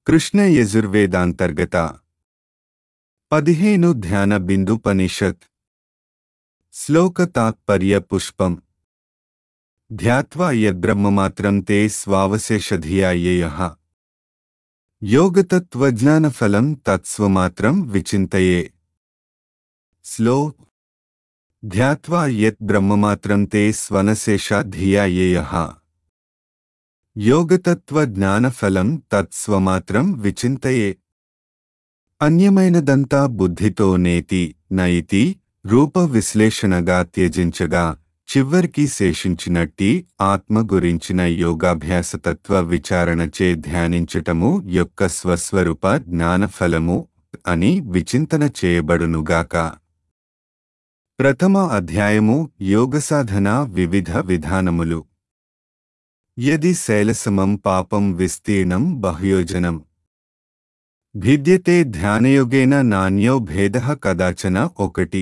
కృష్ణ యజుర్వేదాంతర్గత పదిహేను ధ్యాన బిందుపనిషత్ శ్లోక తాత్పర్య పుష్పం ధ్యాత్వా యద్బ్రహ్మమాత్రం తే స్వావశేషధియాయేయ యోగతత్వజ్ఞానఫలం తత్స్వమాత్రం విచింతయే స్లో ధ్యాత్వా యత్ బ్రహ్మమాత్రం తే స్వనశేషాధియాయేయ యోగతత్వజ్ఞానఫలం తత్స్వమాత్రం విచింతయే అన్యమైనదంతా బుద్ధితో నేతి నయితి రూప విశ్లేషణగా త్యజించగా చివ్వరికి శేషించినట్టి ఆత్మ గురించిన యోగాభ్యాసతత్వ విచారణచే ధ్యానించటము యొక్క స్వస్వరూప జ్ఞానఫలము అని విచింతన చేయబడునుగాక ప్రథమ అధ్యాయము యోగసాధన వివిధ విధానములు యది శైలసమం పాపం విస్తీర్ణం బహుయోజనం భిద్యతే ధ్యానయోగేన నాణ్యో భేద కదాచన ఒకటి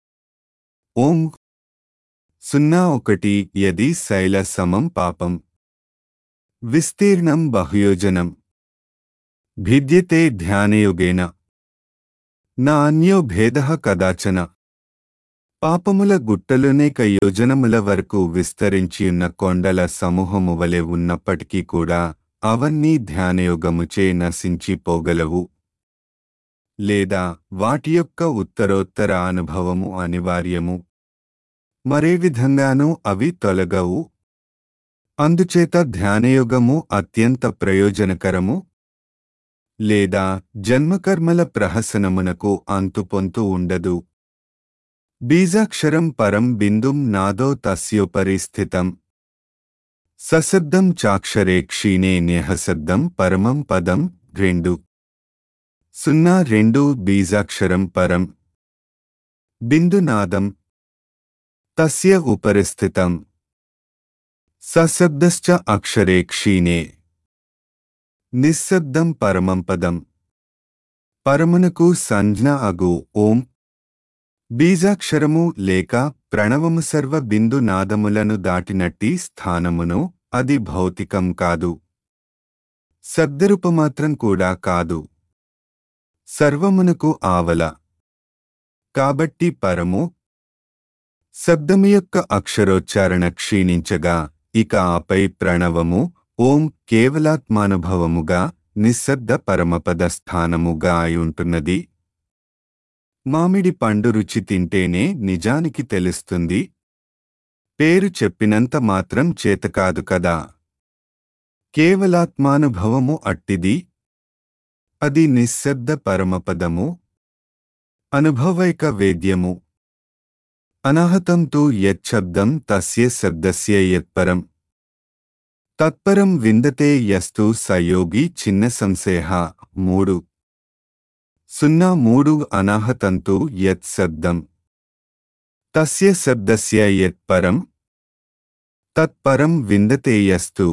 ఓం సున్నా ఒకటి యది శైల సమం పాపం విస్తీర్ణం బహుయోజనం భిద్యతే ధ్యానయోగేన నా అన్యో భేద కదాచన పాపముల గుట్టలునేక యోజనముల వరకు విస్తరించియున్న కొండల సమూహము వలె ఉన్నప్పటికీ కూడా అవన్నీ ధ్యానయోగముచే నశించిపోగలవు లేదా వాటి యొక్క ఉత్తరోత్తర అనుభవము అనివార్యము మరే విధంగానూ అవి తొలగవు అందుచేత ధ్యానయోగము అత్యంత ప్రయోజనకరము లేదా జన్మకర్మల ప్రహసనమునకు అంతుపొంతు ఉండదు బీజాక్షరం పరం బిందుం నాదో తస్యోపరి స్థితం సశబ్దం చాక్షరే క్షీణే న్యహశబ్దం పరమం పదం రెండు సున్నా రెండు బీజాక్షరం పరం బిందునాదం తస్య ఉపరిస్థితం సశబ్దశ్చ అక్షరే క్షీణే నిశ్శబ్దం పరమం పదం పరమునకు సంజ్ఞ అగు ఓం బీజాక్షరము లేక ప్రణవము సర్వ బిందు నాదములను దాటినట్టి స్థానమును అది భౌతికం కాదు శబ్దరూపమాత్రం కూడా కాదు సర్వమునకు ఆవల కాబట్టి పరము శబ్దము యొక్క అక్షరోచ్చారణ క్షీణించగా ఇక ఆపై ప్రణవము ఓం కేవలాత్మానుభవముగా నిశ్శబ్ద పరమపద స్థానముగా అయుంటున్నది మామిడి పండు రుచి తింటేనే నిజానికి తెలుస్తుంది పేరు చెప్పినంత మాత్రం చేతకాదు కదా కేవలాత్మానుభవము అట్టిది అది నిశ్శబ్ద పరమపదము అనుభవైక వేద్యము అనాహతం తు యచ్చబ్దం తస్య శబ్దస్య యత్పరం తత్పరం విందతే యస్తు సయోగి చిన్న సంశయ మూడు సున్నా మూడు అనాహతంతు యత్ శబ్దం తస్య శబ్దస్య యత్పరం తత్పరం విందతే యస్తు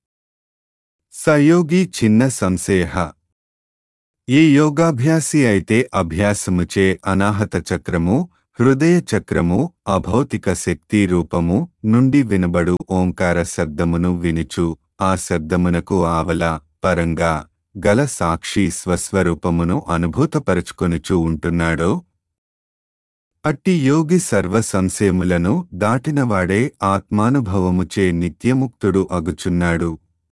సయోగి చిన్న సంశయ ఏ యోగాభ్యాసి అయితే అభ్యాసముచే అనాహత చక్రము హృదయ చక్రము అభౌతిక శక్తి రూపము నుండి వినబడు ఓంకార శబ్దమును వినుచు ఆ శబ్దమునకు ఆవల పరంగా గల సాక్షి స్వస్వరూపమును అనుభూతపరుచుకొనుచూ ఉంటున్నాడో అట్టి యోగి సర్వ సంశయములను దాటినవాడే ఆత్మానుభవముచే నిత్యముక్తుడు అగుచున్నాడు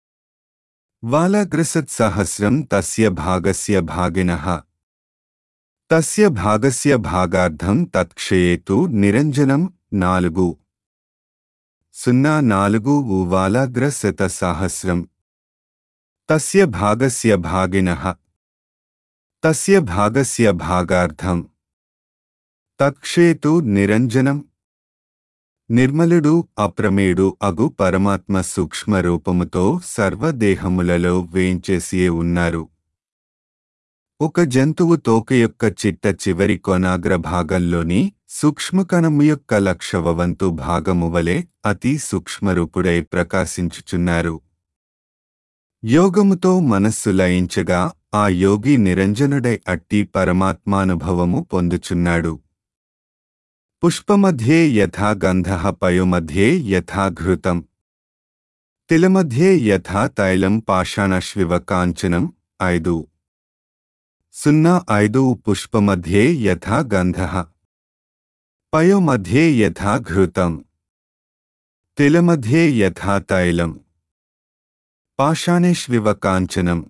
వాలాగ్రసత్సహస్రం తస్య భాగస్య భాగినః తస్య భాగస్య భాగార్థం తత్క్షయేతు నిరంజనం నాలుగు సున్నా నాలుగు వాలాగ్రశత సహస్రం తస్య భాగస్య భాగినః తస్య భాగస్య భాగార్థం తత్క్షేతు నిరంజనం నిర్మలుడు అప్రమేడు అగు పరమాత్మ సూక్ష్మ రూపముతో సర్వదేహములలో వేంచేసియే ఉన్నారు ఒక జంతువు తోక యొక్క చిట్ట చివరి కొనాగ్ర భాగంలోని సూక్ష్మకణము యొక్క లక్షవవంతు భాగము వలె అతి సూక్ష్మరూపుడై ప్రకాశించుచున్నారు యోగముతో మనస్సు లయించగా ఆ యోగి నిరంజనుడై అట్టి పరమాత్మానుభవము పొందుచున్నాడు పుష్పమధ్యే యథా గంధ పయోమధ్యే యథా ఘృతం తిలమధ్యే యథా తైలం పాషాణశ్వివ కాంచనం ఐదు సున్నా ఐదు పుష్పమధ్యే యథా గంధః పయోమధ్యే యథా ఘృతం తిలమధ్యే యథా తైలం పాషాణేష్వివ కాంచనం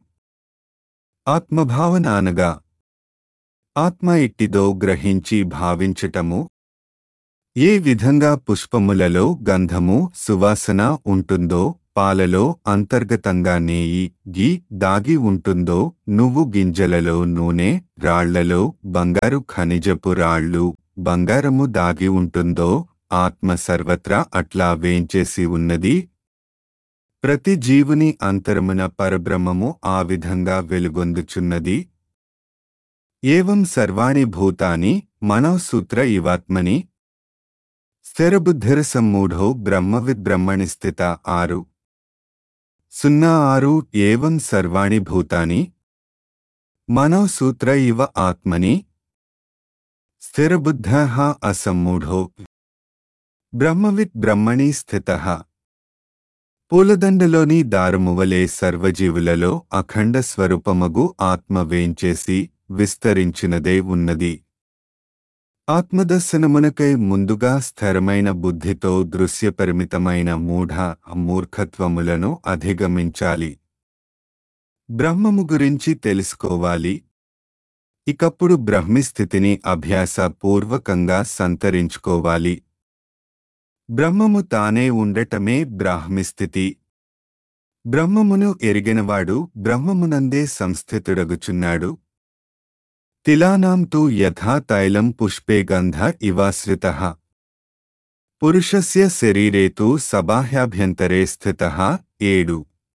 ఆత్మభావన అనగా ఆత్మ ఇట్టిదో గ్రహించి భావించటము ఏ విధంగా పుష్పములలో గంధము సువాసన ఉంటుందో పాలలో అంతర్గతంగా నేయి గీ దాగి ఉంటుందో నువ్వు గింజలలో నూనె రాళ్లలో బంగారు ఖనిజపు రాళ్ళు బంగారము దాగి ఉంటుందో ఆత్మ సర్వత్రా అట్లా వేంచేసి ఉన్నది ప్రతి జీవుని అంతరమున పరబ్రహ్మము ఆ విధంగా వెలుగొందుచున్నది ఏవం సర్వాణి భూతాని మనోసూత్ర ఇవాత్మని స్థిరబుద్ధిరసమ్మూఢో బ్రహ్మవిద్ బ్రహ్మణి స్థిత ఆరు సున్నా ఆరు ఏవం సర్వాణి భూతాని మనోసూత్ర ఇవ ఆత్మని స్థిరబుద్ధ అసమ్మూఢో బ్రహ్మవిత్ బ్రహ్మణి స్థిత పూలదండలోని దారుమువలే సర్వజీవులలో అఖండ స్వరూపమగు ఆత్మ వేంచేసి విస్తరించినదే ఉన్నది ఆత్మదర్శనమునకై ముందుగా స్థిరమైన బుద్ధితో దృశ్యపరిమితమైన మూఢ మూర్ఖత్వములను అధిగమించాలి బ్రహ్మము గురించి తెలుసుకోవాలి ఇకప్పుడు బ్రహ్మిస్థితిని అభ్యాస పూర్వకంగా సంతరించుకోవాలి బ్రహ్మము తానే ఉండటమే బ్రాహ్మిస్థితి బ్రహ్మమును ఎరిగినవాడు బ్రహ్మమునందే సంస్థితుడగుచున్నాడు తిలానాం తు యథా తైలం పుష్పే గంధ ఇవాశ్రిత పురుషస్య శరీరే తు సబాహ్యాభ్యంతరే స్థిత ఏడు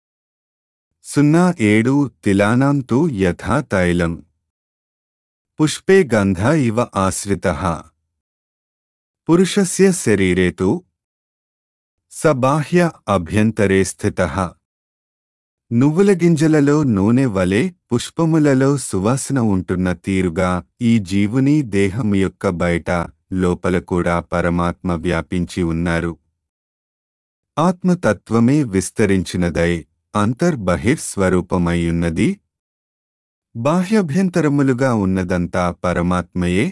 సున్నా ఏడు తిలానాం తు యథా తైలం పుష్పే గంధ ఇవ ఆశ్రిత పురుషస్య శరీరే తు సబాహ్య అభ్యంతరే స్థిత నువ్వుల గింజలలో నూనె వలె పుష్పములలో సువాసన ఉంటున్న తీరుగా ఈ జీవుని దేహం యొక్క బయట లోపల కూడా పరమాత్మ వ్యాపించి ఉన్నారు ఆత్మతత్వమే విస్తరించినదై అంతర్బహిర్స్వరూపమయ్యున్నది బాహ్యభ్యంతరములుగా ఉన్నదంతా పరమాత్మయే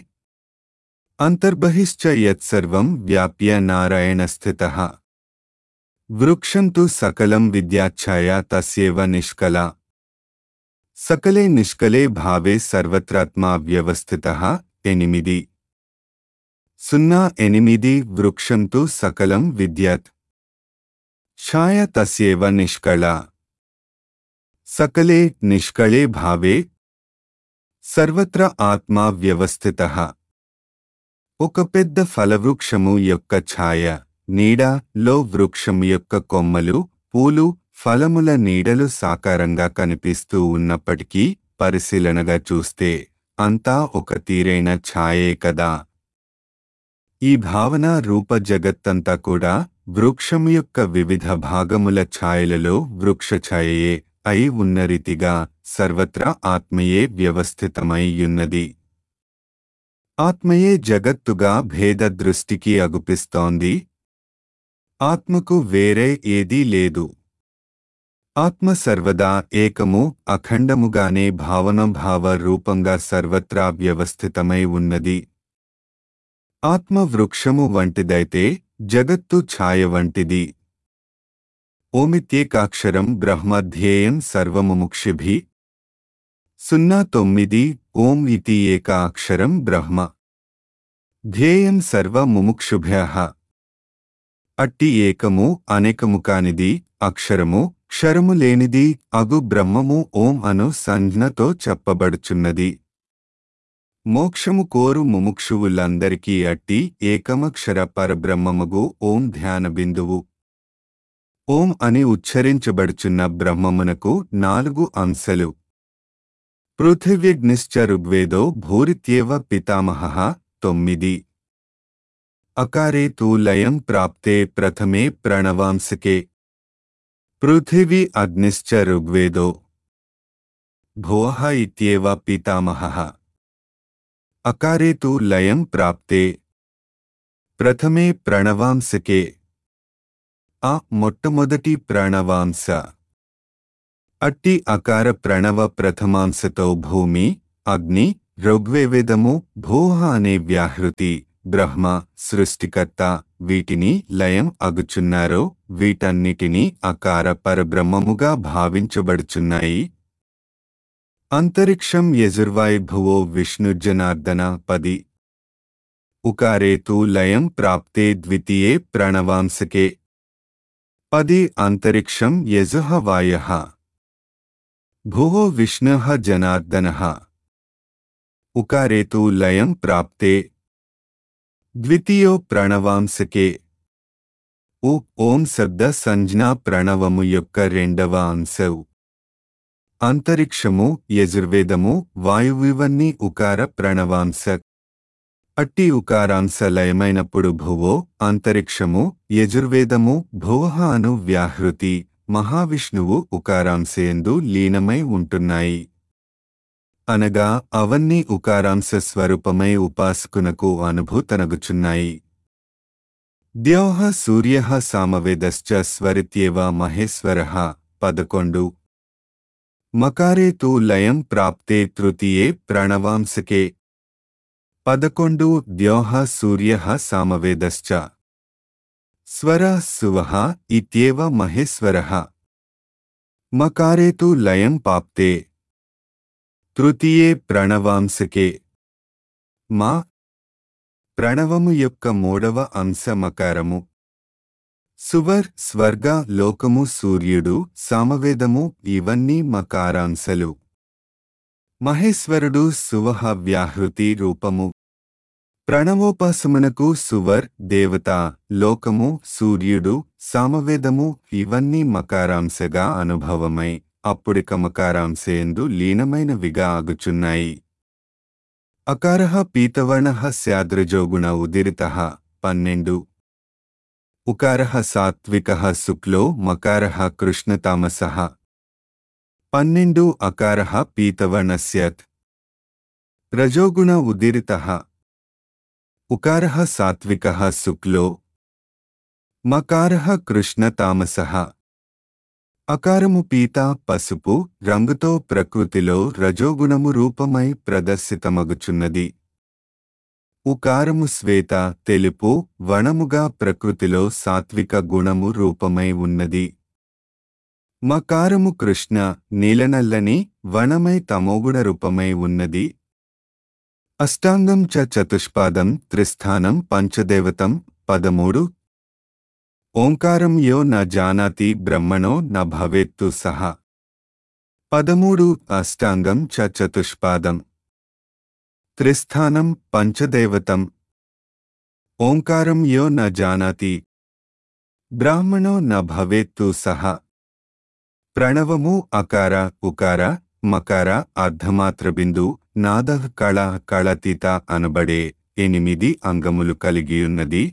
అంతర్బహిశ్చ యత్సర్వం వ్యాప్య నారాయణ స్థిత వృక్షం తు సకలం విద్యాఛాయ తస్యేవ నిష్కల సకలే నిష్కలే భావే సర్వత్రాత్మా వ్యవస్థిత ఎనిమిది సున్నా ఎనిమిది వృక్షం తు సకలం విద్యత్ ఛాయ తస్యేవ నిష్కళ సకలే నిష్కళే భావే సర్వత్ర ఆత్మా వ్యవస్థిత ఒక పెద్ద ఫలవృక్షము యొక్క ఛాయ నీడ లో వృక్షం యొక్క కొమ్మలు పూలు ఫలముల నీడలు సాకారంగా కనిపిస్తూ ఉన్నప్పటికీ పరిశీలనగా చూస్తే అంతా ఒక తీరైన ఛాయే కదా ఈ భావన రూప జగత్తంతా కూడా వృక్షం యొక్క వివిధ భాగముల ఛాయలలో వృక్షఛాయయే అయి ఉన్న రీతిగా సర్వత్రా ఆత్మయే వ్యవస్థితమైయున్నది ఆత్మయే జగత్తుగా భేద దృష్టికి అగుపిస్తోంది ఆత్మకు వేరే ఏదీ లేదు ఆత్మ సర్వదా ఏకము అఖండముగానే భావనభావ రూపంగా సర్వత్రా వ్యవస్థితమై ఉన్నది ఆత్మ వృక్షము వంటిదైతే జగత్తు ఛాయ వంటిది ఓమిత్యేకాక్షరం బ్రహ్మధ్యేయం సర్వముముక్షిభి సున్నా తొమ్మిది ఓం ఇతి ఏక అక్షరం బ్రహ్మ ధ్యేయం సర్వముముక్షుభ్య అట్టి ఏకము అనేకము కానిది అక్షరము క్షరము లేనిది అగు బ్రహ్మము ఓం అను సంజ్ఞతో చెప్పబడుచున్నది మోక్షము కోరు ముముక్షువులందరికీ అట్టి ఏకమక్షర పరబ్రహ్మముగు ఓం ధ్యాన బిందువు ఓం అని ఉచ్చరించబడుచున్న బ్రహ్మమునకు నాలుగు అంశలు పృథివ్యగ్నిశ్చ ఋగ్వేదో భూరిత్యేవ పితామహ తొమ్మిది అకారే తూ లయం ప్రాప్తే ప్రథమే ప్రణవాంసకే పృథివీ అగ్నిశ్చ ఋగ్వేదో భువః ఇత్యేవ పితామహः అకారే తు లయం ప్రాప్తే ప్రథమే ప్రణవాంసకే ఆ మొట్టమొదటి ప్రణవాంస అట్టి అకార ప్రణవ ప్రథమాంశతో భూమి అగ్ని ఋగ్వేవేదము భూహ అనే వ్యాహృతి బ్రహ్మ సృష్టికర్త వీటిని లయం అగుచున్నారో వీటన్నిటినీ అకార పరబ్రహ్మముగా భావించబడుచున్నాయి అంతరిక్షం యజుర్వాయుభువో విష్ణుజనార్దన పది ఉకారే తు లయం ప్రాప్తే ద్వితీయే ప్రణవాంసకే పది అంతరిక్షం యజుః వాయః భువో విష్ణుః జనార్దనః ఉకారే తు లయం ప్రాప్తే ద్వితీయో ప్రణవాంసకే ఉ ఓం శబ్ద సంజ్ఞా ప్రణవము యొక్క రెండవ అంశవు అంతరిక్షము యజుర్వేదము వాయువివన్నీ ఉకార ప్రణవాంశ అట్టి ఉకారాంశ లయమైనప్పుడు భువో అంతరిక్షము యజుర్వేదము భువః అను వ్యాహృతి మహావిష్ణువు ఉకారాంశయందు లీనమై ఉంటున్నాయి అనగా అవన్నీ ఉకారాంశ స్వరూపమై ఉపాసకునకు అనుభూతనగుచున్నాయి ద్యోహ సూర్య సామవేదశ్చ స్వరిత్యేవ మహేశ్వర పదకొండు మకారే తు లయం ప్రాప్తే తృతీయే ప్రణవాంసకే పదకొండు ద్యోహ సూర్య సామవేదశ్చ స్వర సువః ఇత్యేవ మహేశ్వర మకారే తు లయం పాప్తే తృతీయే ప్రణవాంసకే మా ప్రణవము యొక్క మూడవ అంశ మకారము సువర్ స్వర్గ లోకము సూర్యుడు సామవేదము ఇవన్నీ మకారాంశలు మహేశ్వరుడు సువహ వ్యాహృతి రూపము ప్రణవోపాసమునకు సువర్ దేవత లోకము సూర్యుడు సామవేదము ఇవన్నీ మకారాంశగా అనుభవమై అప్పుడిక మకారాంశయందు లీనమైనవిగా ఆగుచున్నాయి అకారః పీతవర్ణః స్యాద్రజోగుణ ఉదిరితః పన్నెండు ఉకారః సాత్వికः శుక్లో మకారः కృష్ణతామసः పన్నెండు అకారः పీతవర్ణస్యత్ రజోగుణ ఉదిరితః ఉకారः సాత్వికः శుక్లో మకారः కృష్ణతామసः అకారము పీత పసుపు రంగుతో ప్రకృతిలో రజోగుణము రూపమై ప్రదర్శితమగుచున్నది ఉకారము శ్వేత తెలుపు వణముగా ప్రకృతిలో సాత్విక గుణము రూపమై ఉన్నది మకారము కృష్ణ నీలనల్లని వనమై తమోగుణ రూపమై ఉన్నది అష్టాంగం చ చతుష్పాదం త్రిస్థానం పంచదేవతం పదమూడు ఓంకారం యో న జానాతి బ్రహ్మణో న భవేత్తు సహ పదమూడు అష్టాంగం చ చతుష్పాదం త్రిస్థానం పంచదేవతం ఓంకారం యో న జానాతి బ్రాహ్మణో న భవేత్తు సహ ప్రణవము అకార ఉకార మకార అర్ధమాత్ర బిందు నాద కళ కళతీత అనబడే ఎనిమిది అంగములు కలిగియున్నది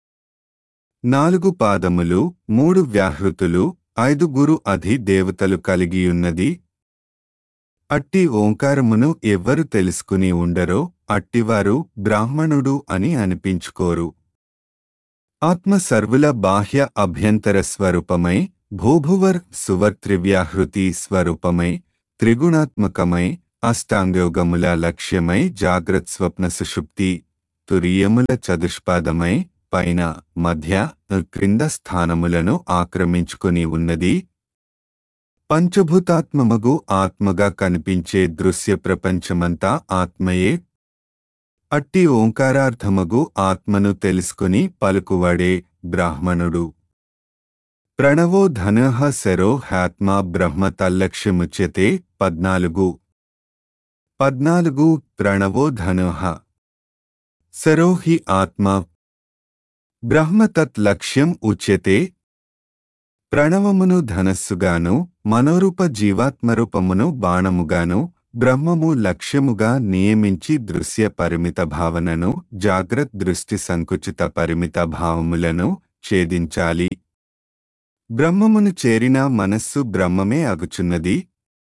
నాలుగు పాదములు మూడు వ్యాహృతులు ఐదుగురు అధి దేవతలు కలిగియున్నది అట్టి ఓంకారమును ఎవ్వరు తెలుసుకుని ఉండరో అట్టివారు బ్రాహ్మణుడు అని అనిపించుకోరు ఆత్మ సర్వుల బాహ్య అభ్యంతర స్వరూపమై భూభువర్ సువర్ త్రివ్యాహృతి స్వరూపమై త్రిగుణాత్మకమై అష్టాంగయోగముల లక్ష్యమై జాగ్రత్ స్వప్న సుషుప్తి తురియముల చతుష్పాదమై పైన మధ్య క్రింద స్థానములను ఆక్రమించుకుని ఉన్నది పంచభూతాత్మమగు ఆత్మగా కనిపించే దృశ్య ప్రపంచమంతా ఆత్మయే అట్టి ఓంకారార్థమగు ఆత్మను తెలుసుకుని పలుకువాడే బ్రాహ్మణుడు ప్రణవో ధనః శరో హ్యాత్మా బ్రహ్మ తల్లక్ష్యముచ్యతే పద్నాలుగు పద్నాలుగు ప్రణవో ధనః శరో హి ఆత్మ బ్రహ్మ తత్ లక్ష్యం ఉచ్యతే ప్రణవమును ధనస్సుగాను మనోరూప జీవాత్మరూపమును బాణముగాను బ్రహ్మము లక్ష్యముగా నియమించి దృశ్య పరిమిత భావనను జాగ్రత్ దృష్టి సంకుచిత పరిమిత భావములను ఛేదించాలి బ్రహ్మమును చేరిన మనస్సు బ్రహ్మమే అగుచున్నది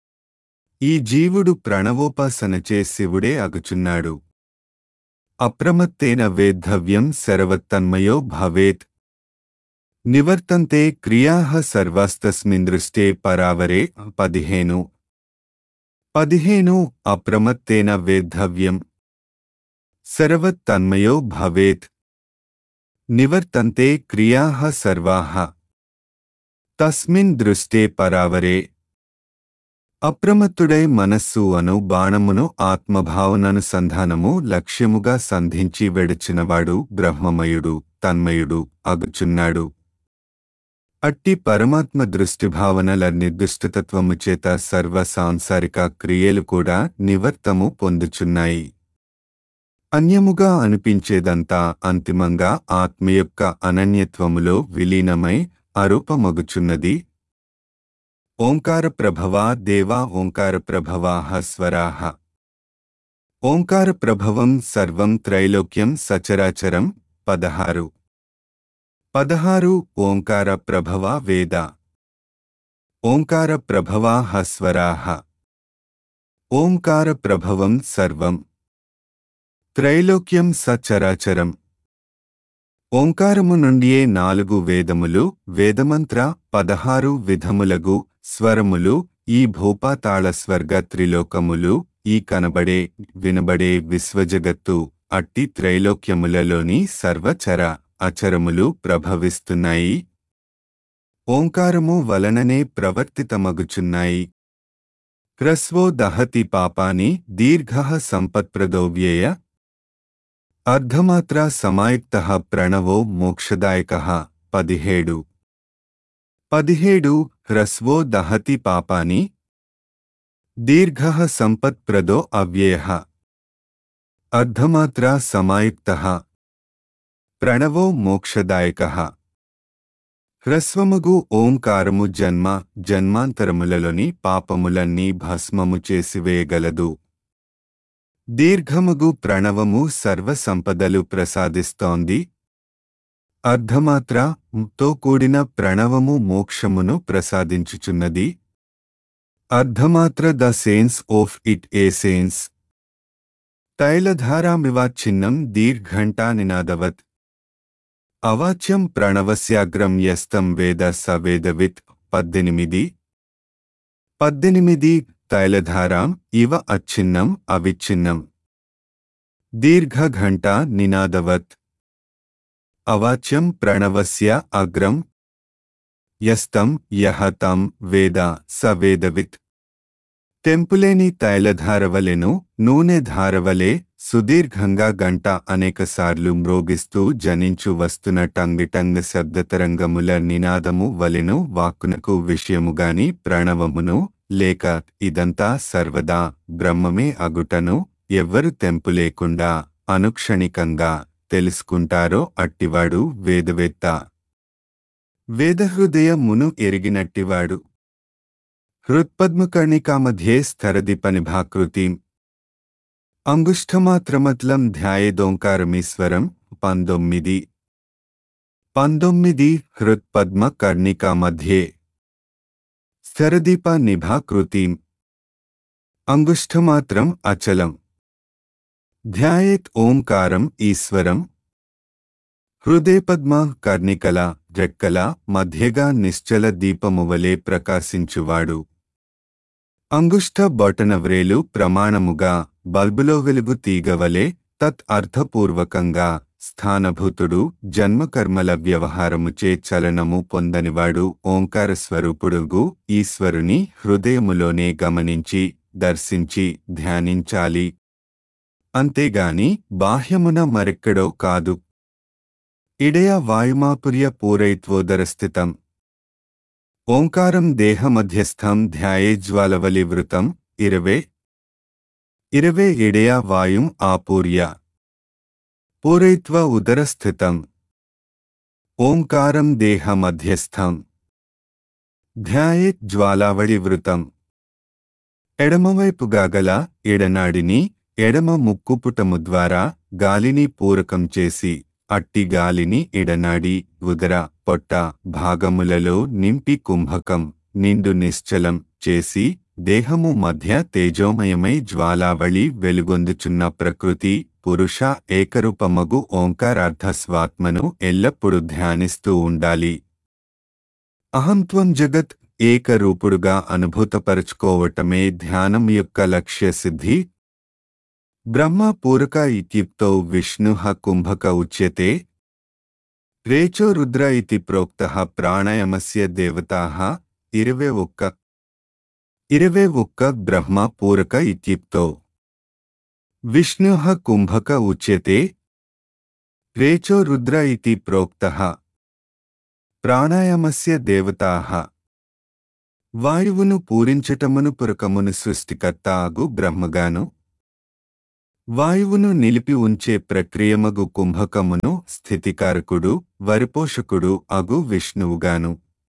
ఈ జీవుడు ప్రణవోపాసనచే శివుడే అగుచున్నాడు అప్రమత్తేన వేద్ధవ్యం శరవత్తన్మయో భవేత్ నివర్తంతే క్రియాః సర్వాస్తస్మిన్ దృష్టే పరావరే పదిహేను పదిహేను అప్రమత్తేన వేద్ధవ్యం సర్వత్ తన్మయో భవేత్ నివర్తంతే క్రియాః సర్వాః తస్మిన్ దృష్టే పరావరే అప్రమత్తుడై మనస్సు అను బాణమును ఆత్మభావననుసంధానము లక్ష్యముగా సంధించి వెడచినవాడు బ్రహ్మమయుడు తన్మయుడు అగుచున్నాడు అట్టి పరమాత్మ దృష్టిభావనల నిర్దిష్టతత్వము చేత సర్వ సాంసారిక క్రియలు కూడా నివర్తము పొందుచున్నాయి అన్యముగా అనిపించేదంతా అంతిమంగా ఆత్మ యొక్క అనన్యత్వములో విలీనమై అరూపమగుచున్నది ఓంకార ప్రభవా దేవా ఓంకార ప్రభవాః స్వరాః ఓంకార ప్రభవం సర్వం త్రైలోక్యం సచరాచరం పదహారు పదహారు ఓంకార ప్రభవా వేద ఓంకార ప్రభవాః స్వరాః ఓంకార ప్రభవం సర్వం త్రైలోక్యం సచరాచరం ఓంకారము నుండియే నాలుగు వేదములు వేదమంత్ర పదహారు విధములగు స్వరములు ఈ భూపాతాళ స్వర్గ త్రిలోకములు ఈ కనబడే వినబడే విశ్వజగత్తు అట్టి త్రైలోక్యములలోని సర్వచర అచరములు ప్రభవిస్తున్నాయి ఓంకారము వలననే ప్రవర్తితమగుచున్నాయి హ్రస్వో దహతి పాపాని దీర్ఘ సంపత్ప్రదో వ్యయ అర్ధమాత్రా సమాయుక్త ప్రణవో మోక్షదాయక పదిహేడు పదిహేడు హ్రస్వో దహతి పాపాని దీర్ఘ సంపత్ప్రదో అవ్యయ అర్ధమాత్రా సమాయుక్త ప్రణవో మోక్షదాయక హ్రస్వముగు ఓంకారము జన్మ జన్మాంతరములలోని పాపములన్నీ భస్మము చేసివేయగలదు దీర్ఘముగు ప్రణవము సర్వ సంపదలు ప్రసాదిస్తోంది అర్ధమాత్ర తో కూడిన ప్రణవము మోక్షమును ప్రసాదించుచున్నది అర్ధమాత్ర the sense of it a sense తైలధారామివాచ్ఛిన్నం దీర్ఘంటా నినాదవత్ అవాచ్యం ప్రణవస్యాగ్రం యస్తం వేద స వేదవిత్ పద్దెనిమిది పద్దెనిమిది తైలధారాం ఇవ అచ్ఛిన్నం అవిచ్ఛిన్నం దీర్ఘఘంట నినాదవత్ అవాచ్యం ప్రణవస్య అగ్రం యస్తం యహ తం వేద స వేదవిత్ తెంపులేని తైలధారవలెను నూనె ధారవలే సుదీర్ఘంగా గంట అనేకసార్లు మ్రోగిస్తూ జనించు వస్తున్న టంగిటంగ శబ్దతరంగముల నినాదము వలెను వాక్కునకు విషయముగాని ప్రణవమును లేక ఇదంతా సర్వదా బ్రహ్మమే అగుటను ఎవ్వరు తెంపు లేకుండా అనుక్షణికంగా తెలుసుకుంటారో అట్టివాడు వేదవేత్త వేదహృదయ మును ఎరిగినట్టివాడు హృత్పద్మకర్ణికామధ్యే స్థరదిపనిభాకృతిం అంగుష్ఠమాత్రమత్లం ధ్యాయేదోంకారమీశ్వరం పంతొమ్మిది పంతొమ్మిది హృత్పద్మ కర్ణికా మధ్యే స్థరదీప నిభాకృతిం అంగుష్ఠమాత్రం అచలం ధ్యాయేత్ ఓంకారం ఈశ్వరం హృదయపద్మ కర్ణికల రెక్కల మధ్యగా నిశ్చల దీపమువలే ప్రకాశించువాడు అంగుష్ట బొటనవ్రేలు ప్రమాణముగా బల్బులో వెలుగు తీగవలే తత్ అర్థపూర్వకంగా స్థానభూతుడు జన్మకర్మల వ్యవహారముచే చలనము పొందనివాడు ఓంకార స్వరూపుడుగు ఈశ్వరుని హృదయములోనే గమనించి దర్శించి ధ్యానించాలి అంతేగాని బాహ్యమున మరెక్కడో కాదు ఇడయ వాయుమాపుర్య పూరయిత్వోదరస్థితం ఓంకారం దేహమధ్యస్థం ధ్యాయేజ్వాలవలివృతం ఇరవే ఇరవే ఇడయ వాయుం ఆపూర్య పూరయిత్వ ఉదరస్థితం ఓంకారం దేహమధ్యస్థం ధ్యాయేత్ జ్వాలావళివృతం ఎడమవైపుగా గల ఎడనాడిని ఎడమ ముక్కుపుటము ద్వారా గాలిని పూరకం చేసి అట్టి గాలిని ఎడనాడి ఉదర పొట్ట భాగములలో నింపి కుంభకం నిండు నిశ్చలం చేసి దేహము మధ్య తేజోమయమై జ్వాలావళి వెలుగొందుచున్న ప్రకృతి పురుష ఏకరూపమగు ఓంకారార్థ స్వాత్మను ఎల్లప్పుడూ ధ్యానిస్తూ ఉండాలి అహంత్వం జగత్ ఏకరూపుడుగా అనుభూతపరుచుకోవటమే ధ్యానం యొక్క లక్ష్య సిద్ధి బ్రహ్మ పూరక ఇత్యుక్తౌ విష్ణు కుంభక ఉచ్యతే రేచో రుద్ర ఇతి ప్రోక్త ప్రాణాయామస్య దేవతా ఇరవై ఒక్క ఇరవై ఒక్క బ్రహ్మ పూరక ఇత్యుక్తౌ విష్ణు కుంభక ఉచ్యతే రేచో రుద్ర ఇతి ప్రోక్త ప్రాణాయామస్య దేవతా వాయువును పూరించటమును పురకమును సృష్టికర్త అగు బ్రహ్మగాను వాయువును నిలిపి ఉంచే ప్రక్రియమగు కుంభకమును స్థితికారకుడు వరిపోషకుడు అగు విష్ణువుగాను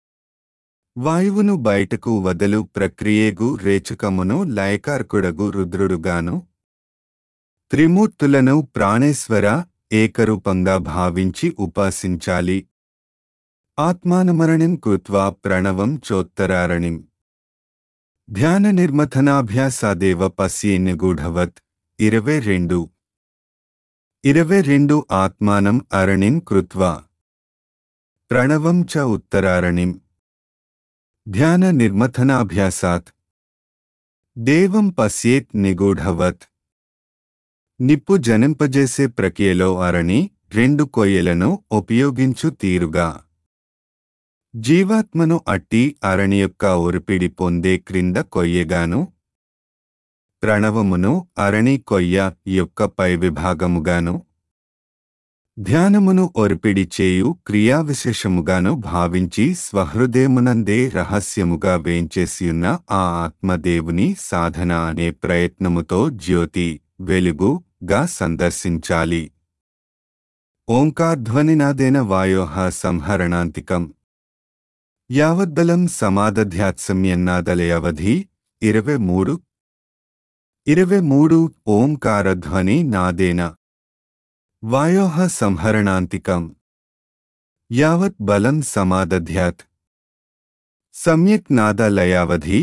వాయువును బయటకు వదలు ప్రక్రియేగు రేచకమును లయకార్కుడగు రుద్రుడుగాను త్రిమూర్తులను ప్రాణేశ్వర ఏకరూపంగా భావించి ఉపాసించాలి ఆత్మానమరణిం కృత్వా ప్రణవం చోత్తరారణిం ధ్యాన నిర్మథనాభ్యాసాదేవ పశ్యే నిగూఢవత్ ఇరవై రెండు ఇరవై రెండు ఆత్మానం అరణిం కృత్వా ప్రణవం చ ఉత్తరారణిం ధ్యాన నిర్మథనాభ్యాసాత్ దేవం పశ్యేత్ నిగూఢవత్ నిప్పు జనింపజేసే ప్రక్రియలో అరణి రెండు కొయ్యలను ఉపయోగించు తీరుగా జీవాత్మను అట్టి అరణి యొక్క ఒరిపిడి పొందే క్రింద కొయ్యగాను ప్రణవమును అరణి కొయ్య యొక్క పై విభాగముగాను ధ్యానమును ఒరిపిడి చేయు క్రియావిశేషముగాను భావించి స్వహృదయమునందే రహస్యముగా వేంచేసియున్న ఆ ఆత్మదేవుని సాధన అనే ప్రయత్నముతో జ్యోతి వెలుగు గా సందర్శించాలి ఓంకాధ్వనినాదేన వాయోః సంహరణాంతికం యావద్బలం సమాదధ్యాత్సమ్యన్నాదలయవధి ఇరవై మూడు ఇరవై మూడు ఓంకారధ్వని నాదేన వాయోః సంహరణాంతికం యావత్ బలం సమాదధ్యాత్ సమ్యక్ నాదలయావధి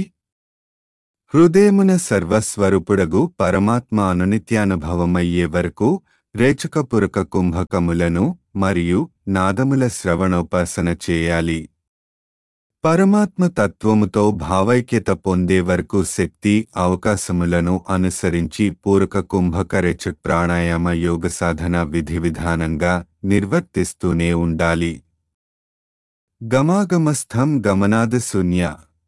హృదయమున సర్వస్వరూపుడగు పరమాత్మ అనునిత్యానుభవమయ్యే వరకు రేచకపురక కుంభకములను మరియు నాదముల శ్రవణోపాసన చేయాలి పరమాత్మ తత్వముతో భావైక్యత పొందే వరకు శక్తి అవకాశములను అనుసరించి పూరక కుంభక రేచక్ ప్రాణాయామ యోగ సాధన విధి విధానంగా నిర్వర్తిస్తూనే ఉండాలి గమాగమస్థం గమనాద శూన్య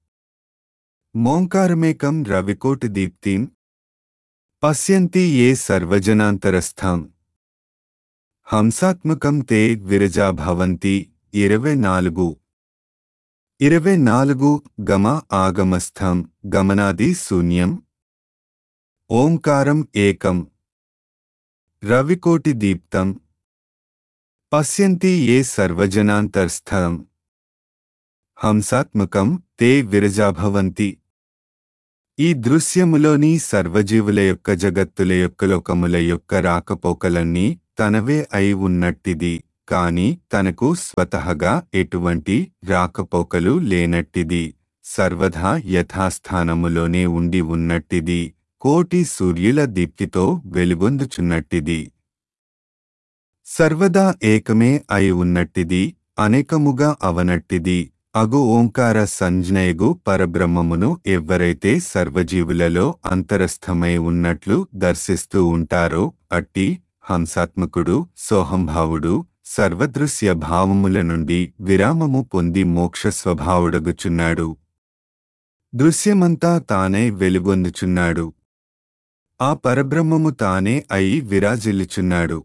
మోంకారమేకం రవికోటిదీప్తిం పశ్యంతి ఏ సర్వజనాంతరస్థం హంసాత్మకం తే విరజా భవంతి ఇరవై నాలుగు ఇరవై నాలుగు గమ ఆగమస్థం గమనాది శూన్యం ఓంకారం ఏకం రవికోటి దీప్తం పశ్యంతి ఏ సర్వజనాంతర్స్థం హంసాత్మకం తే విరజాభవంతి ఈ దృశ్యములోని సర్వజీవుల యొక్క జగత్తుల యొక్క లోకముల యొక్క రాకపోకలన్నీ తనవే అయి ఉన్నట్టిది కాని తనకు స్వతహగా ఎటువంటి రాకపోకలు లేనట్టిది సర్వదా యథాస్థానములోనే ఉండి ఉన్నట్టిది కోటి సూర్యుల దీప్తితో వెలుగొందుచున్నట్టిది సర్వదా ఏకమే అయి ఉన్నట్టిది అనేకముగా అవనట్టిది అగు ఓంకార సంజ్ఞయగు పరబ్రహ్మమును ఎవ్వరైతే సర్వజీవులలో అంతరస్థమై ఉన్నట్లు దర్శిస్తూ ఉంటారో అట్టి హంసాత్మకుడు సోహంభావుడు సర్వదృశ్య భావముల నుండి విరామము పొంది మోక్ష స్వభావుడగుచున్నాడు దృశ్యమంతా తానే వెలుగొందుచున్నాడు ఆ పరబ్రహ్మము తానే అయి విరాజిల్లుచున్నాడు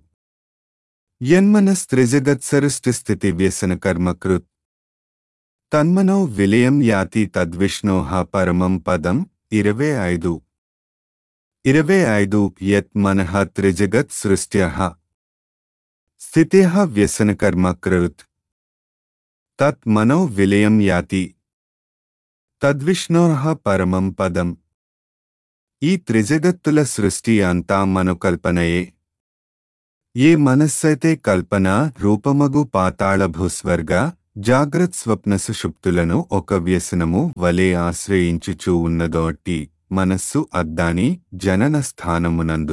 యన్మనస్త్రిజగత్సరుష్టిస్థితి వ్యసన కర్మకృత్ తన్మనో విలయం యాతి తద్విష్ణోః పరమం పదం ఇరవై ఐదు ఇరవై ఐదు యత్ మనః త్రిజగత్ సృష్ట్యః స్థిత్యః వ్యసనకర్మకృత్ తత్ మనో విలయం యాతి తద్విష్ణోః పరమం పదం ఈ త్రిజగత్తుల సృష్టి అంతా మనోకల్పనయే ఏ మనస్సైతే కల్పన రూపమగు పాతాళ భూస్వర్గ జాగ్రత్ స్వప్న సుషుప్తులను ఒక వ్యసనము వలె ఆశ్రయించుచూ ఉన్నదోటి మనస్సు అద్దాని జనన స్థానమునందు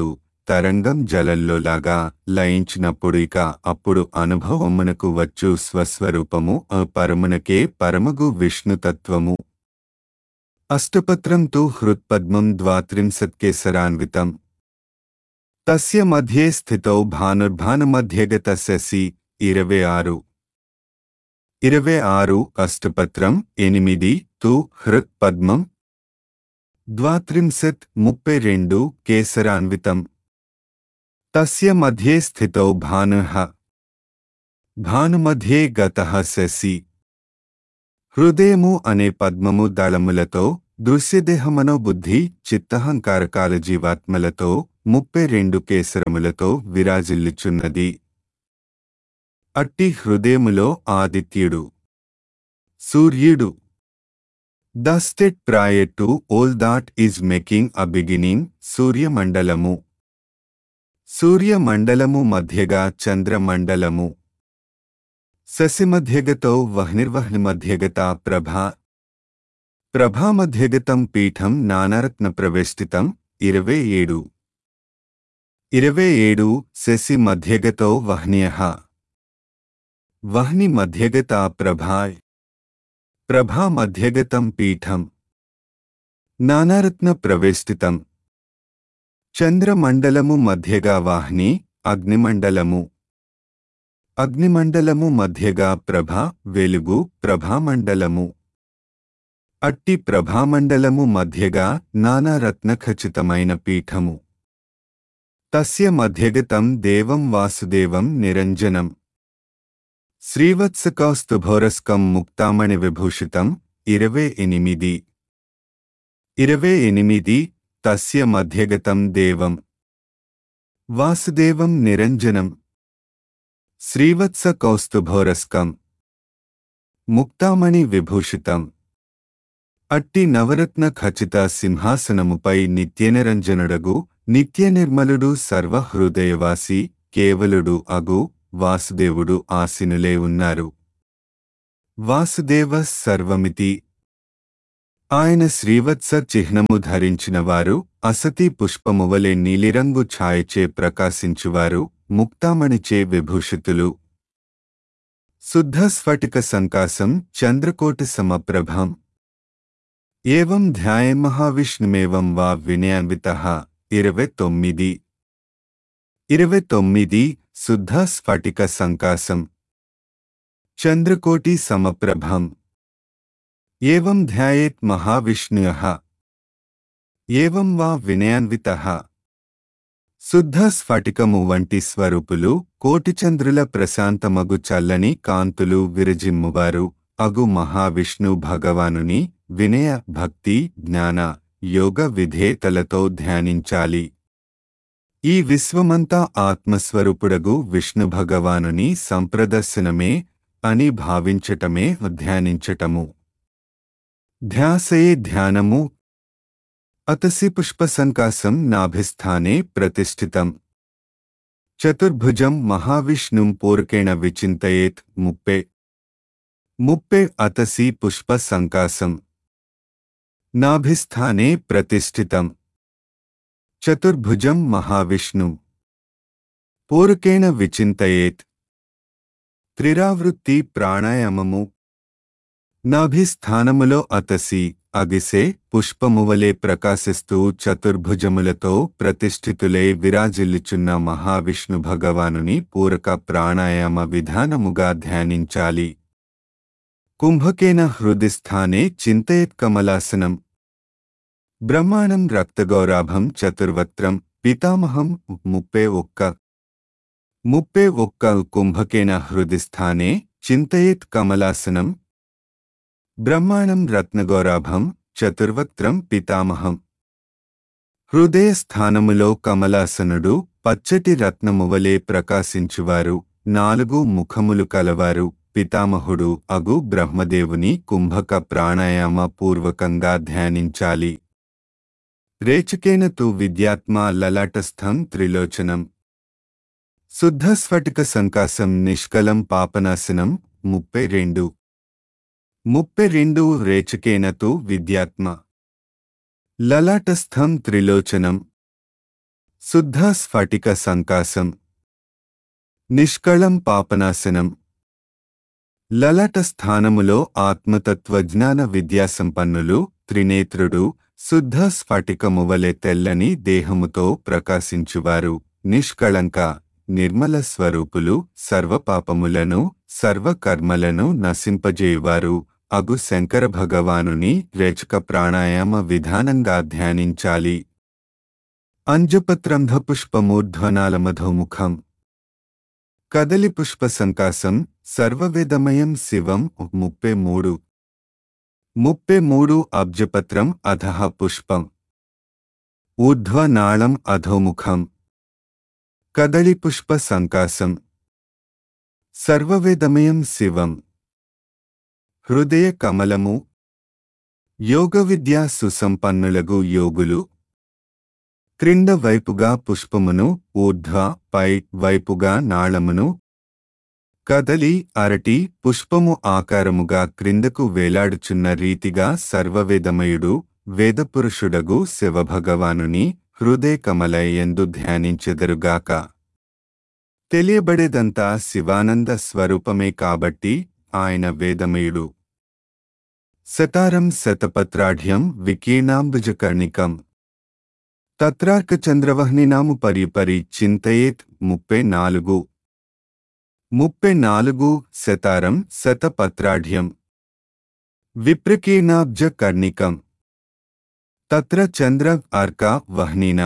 తరంగం జలంలోలాగా లయించినప్పుడు ఇక అప్పుడు అనుభవమునకు వచ్చు స్వస్వరూపము ఆ పరమునకే పరమగు విష్ణుతత్వము అష్టపత్రం తు హృత్పద్మం ద్వాత్రింశత్కేసరాన్వితం తస్య మధ్యే స్థితౌ భానుర్భానుమధ్యగతస్య సి ఇరవై ఆరు ఇరవై ఆరు అష్టపత్రం ఎనిమిది తు హృత్ పద్మం ద్వాత్రింశత్ ముప్పై రెండు కేసరాన్వితం తస్య మధ్యే స్థితౌ భానుః భానుమధ్యే గతః శశి హృదయము అనే పద్మము దళములతో దృశ్యదేహమనో బుద్ధి చిత్తహంకారకాల జీవాత్మలతో ముప్పై రెండు కేసరములతో విరాజిల్లుచున్నది అట్టి హృదయములో ఆదిత్యుడు సూర్యుడు the state prayer to all that is making a beginning సూర్యమండలము సూర్యమండలము మధ్యగా చంద్రమండలము శశిమధ్యగతో వహ్నిర్వహ్నిమధ్యగతా ప్రభా ప్రభామధ్యగతం పీఠం నానారత్న ప్రవేష్టితం ఇరవై ఏడు ఇరవై ఏడు శశి మధ్యగతో వహ్న్యః వహ్ని మధ్యగతా ప్రభా ప్రభా మధ్యగతం పీఠం నానారత్న ప్రవేష్టితం చంద్రమండలము మధ్యగా వాహ్ని అగ్నిమండలము అగ్నిమండలము మధ్యగా ప్రభ వెలుగు ప్రభామండలము అట్టి ప్రభామండలము మధ్యగా నానారత్న ఖచ్చితమైన పీఠము తస్య మధ్యగతం దేవం వాసుదేవం నిరంజనం శ్రీవత్సకౌస్తుభోరస్కం ముక్తామణి విభూషితం ఇరవై ఎనిమిది ఇరవై ఎనిమిది తస్య మధ్యగతం దేవం వాసుదేవం నిరంజనం శ్రీవత్స కౌస్తుభోరస్కం ముక్తామణి విభూషితం అట్టి నవరత్న ఖచిత సింహాసనముపై నిత్యనిరంజనుడగు నిత్యనిర్మలుడు సర్వహృదయవాసి కేవలుడు అగు వాసుదేవుడు ఆసీనులే ఉన్నారు వాసుదేవ సర్వమితి ఆయన శ్రీవత్స చిహ్నము ధరించినవారు అసతి పుష్పమువలే నీలిరంగు ఛాయచే ప్రకాశించువారు ముక్తామణిచే విభూషితులు శుద్ధ స్ఫటిక సంకాసం చంద్రకోటి సమప్రభం ఏవం ధ్యాయ మహావిష్ణుమేవం వా వినయాన్విత ఇరవై తొమ్మిది ఇరవై తొమ్మిది శుద్ధ స్ఫటిక సంకాసం చంద్రకోటి సమప్రభం ఏవం ధ్యాయేత్ మహావిష్ణుయః ఏవం వా వినయాన్వితః శుద్ధ స్ఫటికము వంటి స్వరూపులు కోటిచంద్రుల ప్రశాంతమగు చల్లని కాంతులు విరజిమ్మువారు అగు మహావిష్ణు భగవానుని వినయ భక్తి జ్ఞాన యోగ విధేతలతో ధ్యానించాలి ఈ విశ్వమంతా ఆత్మస్వరూపుడగు విష్ణు భగవానుని సంప్రదర్శనమే అని భావించటమే ధ్యానించటము ధ్యాసయే ధ్యానము అతసి పుష్పసంకాసం నాభిస్థానే ప్రతిష్ఠితం చతుర్భుజం మహావిష్ణుం పూర్కేణ విచింతయేత్ ముప్పే ముప్పే అతసి పుష్ప సంకాసం నాభిస్థానే ప్రతిష్ఠితం చతుర్భుజం మహావిష్ణు పూర్కేణ విచింతయేత్ త్రిరావృత్తి ప్రాణాయామము నాభిస్థానములో అతసి అగిసే పుష్పమువలే ప్రకాశిస్తూ చతుర్భుజములతో ప్రతిష్ఠితులై విరాజిల్లుచున్న మహావిష్ణు భగవానుని పూరక ప్రాణాయామ విధానముగా ధ్యానించాలి కుంభకేన హృదిస్థానే చింతయత్ కమలాసనం బ్రహ్మాణం రక్తగౌరాభం చతుర్వత్రం పితామహం ముప్పే ఒక్క ముప్పే ఒక్క కుంభకేన హృదిస్థానే చింతయేత్ కమలాసనం బ్రహ్మాణం రత్నగౌరాభం చతుర్వక్త్రం పితామహం హృదయస్థానములో కమలాసనుడు పచ్చటి రత్నమువలే ప్రకాశించువారు నాలుగు ముఖములు కలవారు పితామహుడు అగు బ్రహ్మదేవుని కుంభక ప్రాణాయామ పూర్వకంగా ధ్యానించాలి రేచకేన తు విద్యాత్మా లలాటస్థం త్రిలోచనం శుద్ధ స్ఫటిక సంకాసం నిష్కలం పాపనాశనం ముప్పై రెండు ముప్పై రెండు రేచకేనతు విద్యాత్మ లలాటస్థం త్రిలోచనం శుద్ధ స్ఫటిక సంకాసం నిష్కళం పాపనాశనం లలాట స్థానములో ఆత్మతత్వజ్ఞాన విద్యాసంపన్నులు త్రినేత్రుడు శుద్ధ స్ఫటికమువలె తెల్లని దేహముతో ప్రకాశించువారు నిష్కళంక నిర్మల స్వరూపులు సర్వపాపములను సర్వకర్మలను నశింపజేయువారు అగు శంకర భగవానుని రేచక ప్రాణాయామ విధానంగా ధ్యానించాలి అంజపత్రంధ పుష్పమూర్ధ్వనాలమధోముఖం కదలి పుష్ప సంకాసం సర్వవేదమయం శివం ముప్పై మూడు ముప్పై మూడు అబ్జపత్రం అధః పుష్పం ఊర్ధ్వనాళం అధోముఖం కదలి పుష్ప సంకాసం సర్వవేదమయం శివం హృదయ కమలము యోగ విద్యా సుసంపన్నులగు యోగులు క్రింద వైపుగా పుష్పమును ఊర్ధ్వ పై వైపుగా నాళమును కదలి అరటి పుష్పము ఆకారముగా క్రిందకు వేలాడుచున్న రీతిగా సర్వవేదమయుడు వేదపురుషుడగు శివభగవానుని హృదయ కమలయందు ధ్యానించెదరుగాక తెలియబడేదంతా శివానంద స్వరూపమే కాబట్టి ఆయన వేదమయుడు శతారం శతపత్రాఢ్యం వికీర్ణాంబుజకర్ణికం తత్రార్కచంద్రవహ్నినాము పరిపరి చింతయేత్ ముప్పై నాలుగు ముప్పై నాలుగు శతారం శతపత్రాఢ్యం విప్రకీర్ణాబ్జ కర్ణికం తత్ర చంద్ర అర్క వహ్నినా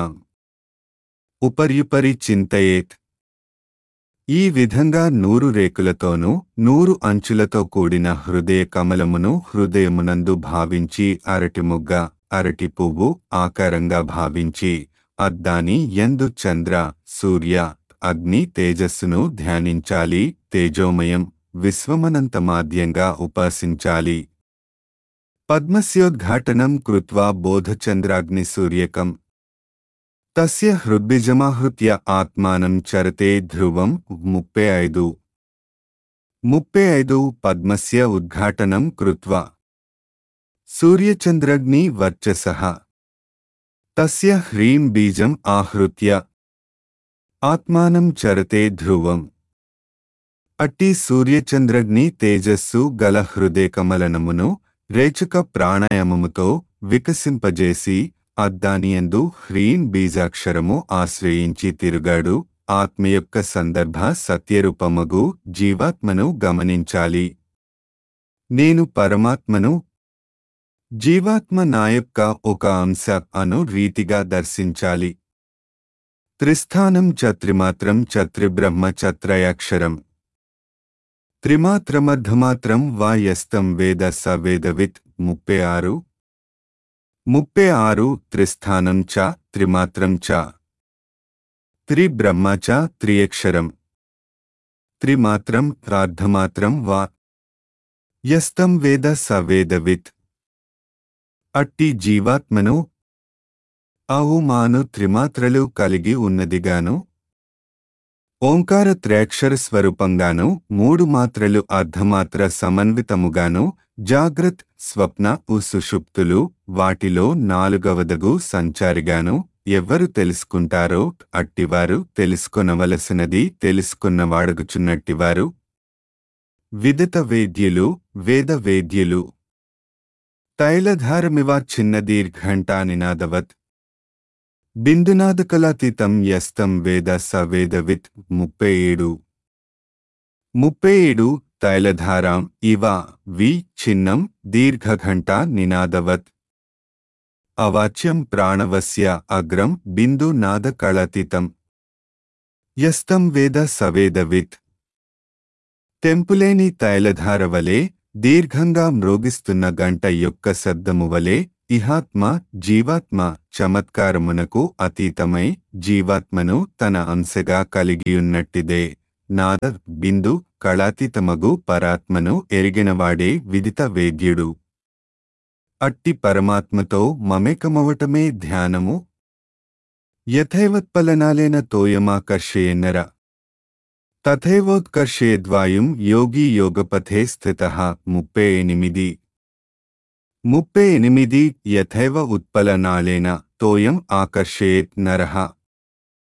ఉపర్యుపరి చింతయేత్ ఈ విధంగా నూరు రేకులతోనూ నూరు అంచులతో కూడిన హృదయ కమలమును హృదయమునందు భావించి అరటి ముగ్గ అరటి పువ్వు ఆకారంగా భావించి అద్దాని ఎందు చంద్ర సూర్య అగ్ని తేజస్సును ధ్యానించాలి తేజోమయం విశ్వమనంతమాద్యంగా ఉపాసించాలి పద్మస్యోద్ఘాటనం కృత్వా బోధచంద్రాగ్నిసూర్యకం తస్య హృద్బిజమాహృత్య ఆత్మానం చరతే ధ్రువం ముప్పై ఐదు ముప్పై ఐదు పద్మస్య ఉద్ఘాటనం కృత్వా సూర్యచంద్రగ్ని వర్చసః తస్య హ్రీం బీజం ఆహృత్య ఆత్మానం చరతే ధ్రువం అట్టి సూర్యచంద్రగ్ని తేజస్సు గల హృదయకమలనమును రేచక ప్రాణాయామముతో వికసింపజేసి అద్దానియందు హ్రీం బీజాక్షరము ఆశ్రయించి తిరుగాడు ఆత్మ యొక్క సందర్భ సత్యరూపమగు జీవాత్మను గమనించాలి నేను పరమాత్మను జీవాత్మ నా యొక్క ఒక అంశ అను రీతిగా దర్శించాలి త్రిస్థానం చ త్రిమాత్రం చ త్రిబ్రహ్మ చ త్రయాక్షరం త్రిమాత్రమర్ధమాత్రం వా యస్తం వేద స వేదవిత్ ముప్పై ఆరు ముప్పై ఆరు త్రిస్థానం చ త్రిమాత్రం చ త్రిబ్రహ్మ చ త్రియక్షరం త్రిమాత్రం ప్రార్ధమాత్రం వా యస్తం వేద స వేదవిత్ అట్టి జీవాత్మను అవుమాను త్రిమాత్రలు కలిగి ఉన్నదిగాను ఓంకార త్రేక్షర స్వరూపంగాను మూడు మాత్రలు అర్ధమాత్ర సమన్వితముగాను జాగ్రత్ స్వప్న ఉ సుషుప్తులు వాటిలో నాలుగవదగు సంచారిగాను ఎవ్వరు తెలుసుకుంటారో అట్టివారు తెలుసుకొనవలసినది తెలుసుకున్నవాడగుచున్నట్టివారు విదిత వేద్యులు వేద వేద్యులు తైలధారమివా చిన్న దీర్ఘంటా నినాదవత్ బిందునాదకలాతీతం యస్తం వేద స వేదవిత్ ముప్పై ఏడు ముప్పై ఏడు తైలధారాం ఇవ వి చిన్నం దీర్ఘఘంట నినాదవత్ అవాచ్యం ప్రాణవస్య అగ్రం బిందు నాదకళాతీతం యస్తం వేద సవేదవిత్ తెంపులేని తైలధార దీర్ఘంగా మ్రోగిస్తున్న గంట యొక్క శబ్దము వలె ఇహాత్మ జీవాత్మ చమత్కారమునకు అతీతమై జీవాత్మను తన అంశగా కలిగియున్నట్టిదే నాద బిందు కళాతీతమగు పరాత్మను ఎరిగినవాడే విదిత వేద్యుడు అట్టి పరమాత్మతో మమేకమవటమే ధ్యానము యథైవత్పలనాలేన తోయమాకర్షయేన్నర తథైవోత్కర్షయేద్వాయుం యోగి యోగపథే స్థిత ముప్పై ఎనిమిది ముప్పై ఎనిమిది యథైవ ఉత్పలనాళేన తోయం ఆకర్షయేత్ నరః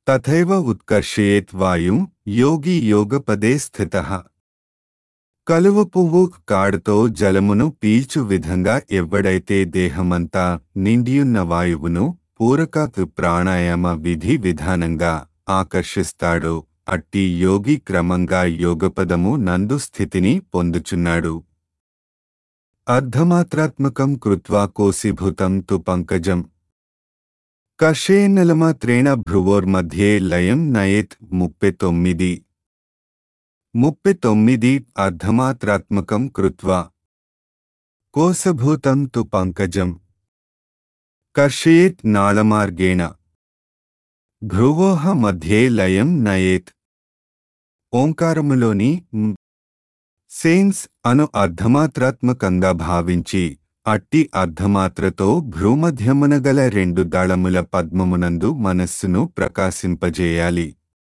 తథైవ ఉత్కర్షయేత్ వాయుం యోగి యోగపదే స్థితః కలువ పువ్వు కాడుతో జలమును పీల్చు విధంగా ఎవ్వడైతే దేహమంతా నిండియున్న వాయువును పూరక ప్రాణాయామ విధి విధానంగా ఆకర్షిస్తాడో అట్టి యోగి క్రమంగా యోగపదము నందు స్థితిని పొందుచున్నాడు అర్ధమాత్రాత్మకం కృత్వా కోశీభూతం తు పంకజం కర్షేన్నలమాత్రేణ భ్రువోర్మధ్యే లయం నయేత్ ముప్పై తొమ్మిది ముప్పై తొమ్మిది అర్ధమాత్రాత్మకం కృత్వా కోశభూతం తు పంకజం కర్షయేత్ నాళమార్గేణ భ్రువోహ మధ్యే లయం నయేత్ ఓంకారములోని మ్ సేన్స్ అను అర్ధమాత్రాత్మకంగా భావించి అట్టి అర్ధమాత్రతో భ్రూమధ్యమున గల రెండు దళముల పద్మమునందు మనస్సును ప్రకాశింపజేయాలి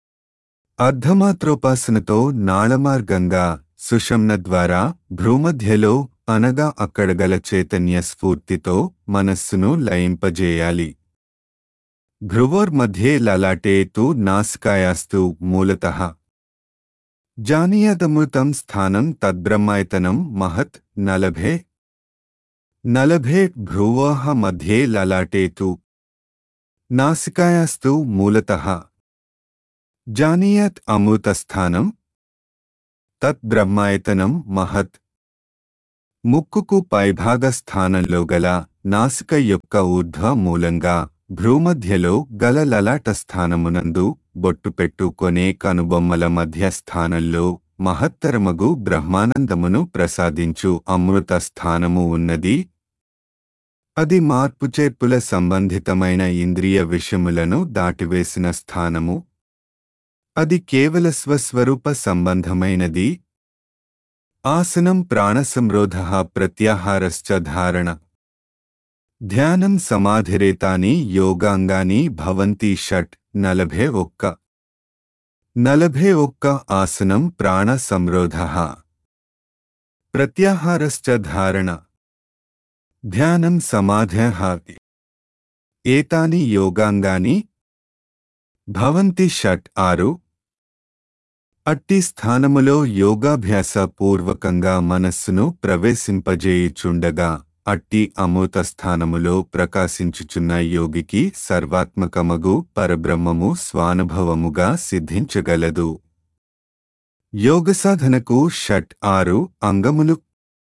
అర్ధమాత్రోపాసనతో నాళమార్గంగా సుషమ్న ద్వారా భ్రూమధ్యలో అనగా అక్కడ గల చైతన్య స్ఫూర్తితో మనస్సును లయింపజేయాలి భ్రువోర్మధ్యే లలాటే తు నాసికాయాస్తు మూలతః జానీయతమృతం స్థానం తద్బ్రహ్మాయతనం మహత్ నలభే నలభే భ్రువోః మధ్యే లలాటే తు నాసికాయాస్తు మూలతః జానీయత్ అమృతస్థానం తత్ బ్రహ్మాయతనం మహత్ ముక్కుకు పైభాగ స్థానంలో గల నాసిక యొక్క ఊర్ధ్వ మూలంగా భ్రూమధ్యలో గల లలాట స్థానమునందు బొట్టు పెట్టుకొనే కనుబొమ్మల మధ్య స్థానంలో మహత్తరమగు బ్రహ్మానందమును ప్రసాదించు అమృత స్థానము ఉన్నది అది మార్పుచేర్పుల సంబంధితమైన ఇంద్రియ విషయములను దాటివేసిన స్థానము అది కేవల స్వస్వరూప సంబంధమైనది ఆసనం ప్రాణసంరోధ ప్రత్యాహారశ్చ ధారణ ధ్యానం సమాధిరేతాని యోగాంగాని భవంతి షట్ నలభే ఒక్క నలభే ఒక్క ఆసనం ప్రాణ సంరోధ ప్రత్యాహారశ్చ ధారణ ధ్యానం సమాధ్య ఏతాని యోగాంగాని భవంతి షట్ ఆరు అట్టి స్థానములో యోగాభ్యాస పూర్వకంగా మనస్సును ప్రవేశింపజేయుచుండగా అట్టి అమృత స్థానములో ప్రకాశించుచున్న యోగికి సర్వాత్మకమగు పరబ్రహ్మము స్వానుభవముగా సిద్ధించగలదు యోగసాధనకు షట్ ఆరు అంగములు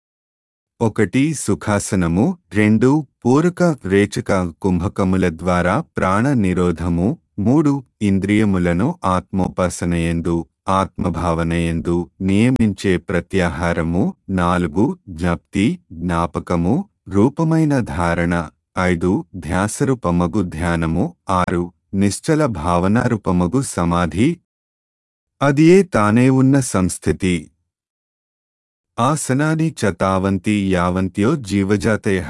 ఒకటి సుఖాసనము రెండు పూరక రేచక కుంభకముల ద్వారా ప్రాణ నిరోధము మూడు ఇంద్రియములను ఆత్మోపాసనయందు ఆత్మభావనయందు నియమించే ప్రత్యాహారము నాలుగు జ్ఞప్తి జ్ఞాపకము రూపమైన ధారణ ఐదు ధ్యాసరూపమగు ధ్యానము ఆరు నిశ్చల భావనారూపమగు సమాధి అదియే తానే ఉన్న సంస్థితి ఆసనాని చ తావంతి యావంత్యో జీవజాతయ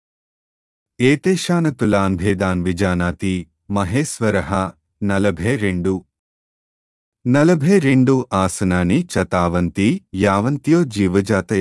ఏతేషానతులాన్భేదాన్ విజానాతి మహేశ్వర నలభే రెండు నలభే రెండు ఆసనాని చ తావంతి యావంత్యో జీవజాతయ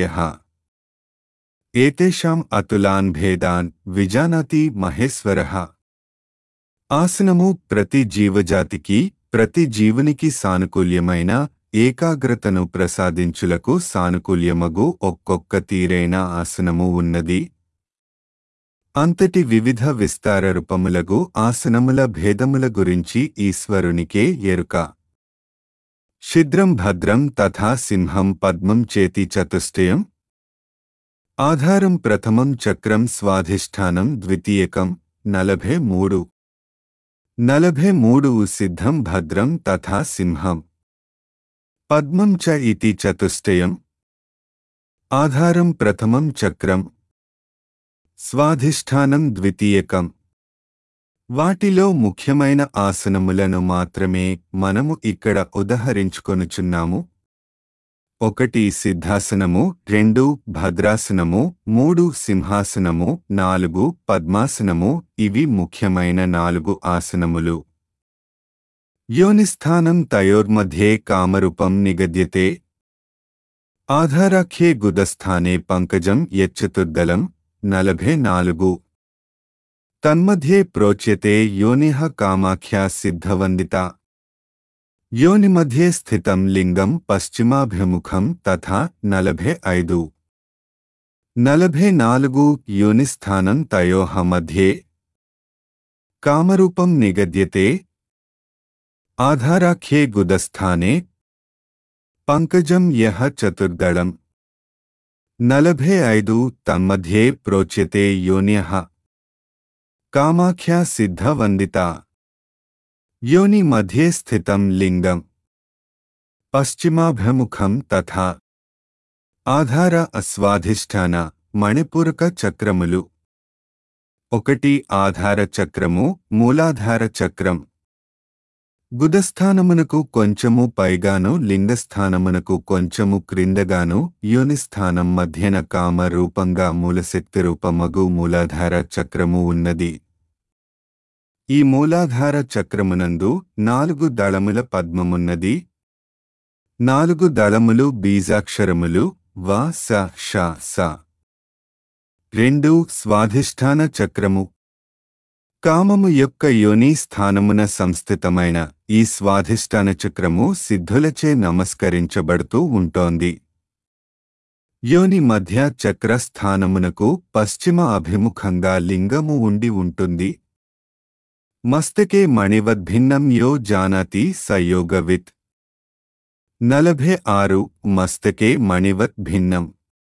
ఏతేషాం అతులాన్ భేదాన్ విజానాతి మహేశ్వర ఆసనము ప్రతి జీవజాతికి ప్రతి జీవునికి సానుకూల్యమైన ఏకాగ్రతను ప్రసాదించులకు సానుకూల్యమగు ఒక్కొక్క తీరైన ఆసనము ఉన్నది అంతటి వివిధ విస్తార రూపములగు ఆసనముల భేదముల గురించి ఈశ్వరునికే ఎరుక శిద్రం భద్రం తథా సింహం పద్మం చేతి చతుష్టయం ఆధారం ప్రథమం చక్రం స్వాధిష్టానం ద్వితీయకం నలభే మూడు నలభే మూడు సిద్ధం భద్రం తథా సింహం పద్మం చ ఇతి చతుష్టయం ఆధారం ప్రథమం చక్రం స్వాధిష్టానం ద్వితీయకం వాటిలో ముఖ్యమైన ఆసనములను మాత్రమే మనము ఇక్కడ ఉదహరించుకొనుచున్నాము ఒకటి సిద్ధాసనము రెండు భద్రాసనము మూడు సింహాసనము నాలుగు పద్మాసనము ఇవి ముఖ్యమైన నాలుగు ఆసనములు యోనిస్థానం తయోర్మధ్యే కామరూపం నిగద్యతే ఆధారాఖ్యే గుదస్థానే పంకజం యచ్చతుర్దలం నలభై నాలుగు తన్మధ్యే ప్రోచ్యతే యోనిః కామాఖ్యా సిద్ధవందిత యోని మధ్యే స్థితం లింగం పశ్చిమాభిముఖం తథా నలభై ఐదు నలభై నాలుగు యోనిస్థానం తయోః మధ్యే కామరూపం నిగద్యతే ఆధారాఖ్యే గుదస్థానే పంకజం యః చతుర్దళం నలభై ఐదు తన్మధ్యే ప్రోచ్యతే యోన్యః కామాఖ్యా సిద్ధవందిత యోని మధ్యే స్థితం లింగం పశ్చిమాభిముఖం తథా ఆధార అస్వాధిష్టాన మణిపూరక చక్రములు ఒకటి ఆధార చక్రము మూలాధార చక్రం గుదస్థానమునకు కొంచెము పైగాను లింగస్థానమునకు కొంచెము క్రిందగాను యోనిస్థానం మధ్యన కామ రూపంగా మూలశక్తి రూపమగు మూలాధార చక్రము ఉన్నది ఈ మూలాధార చక్రమునందు నాలుగు దళముల పద్మమున్నది నాలుగు దళములు బీజాక్షరములు వ స ష స రెండు స్వాధిష్టాన చక్రము కామము యొక్క యోని స్థానమున సంస్థితమైన ఈ స్వాధిష్టాన చక్రము సిద్ధులచే నమస్కరించబడుతూ ఉంటోంది యోని మధ్య చక్ర స్థానమునకు పశ్చిమ అభిముఖంగా లింగము ఉండి ఉంటుంది మస్తకే మణివద్భిన్నం యో జానాతి సయోగవిత్ నలభై ఆరు మస్తకే మణివత్ భిన్నం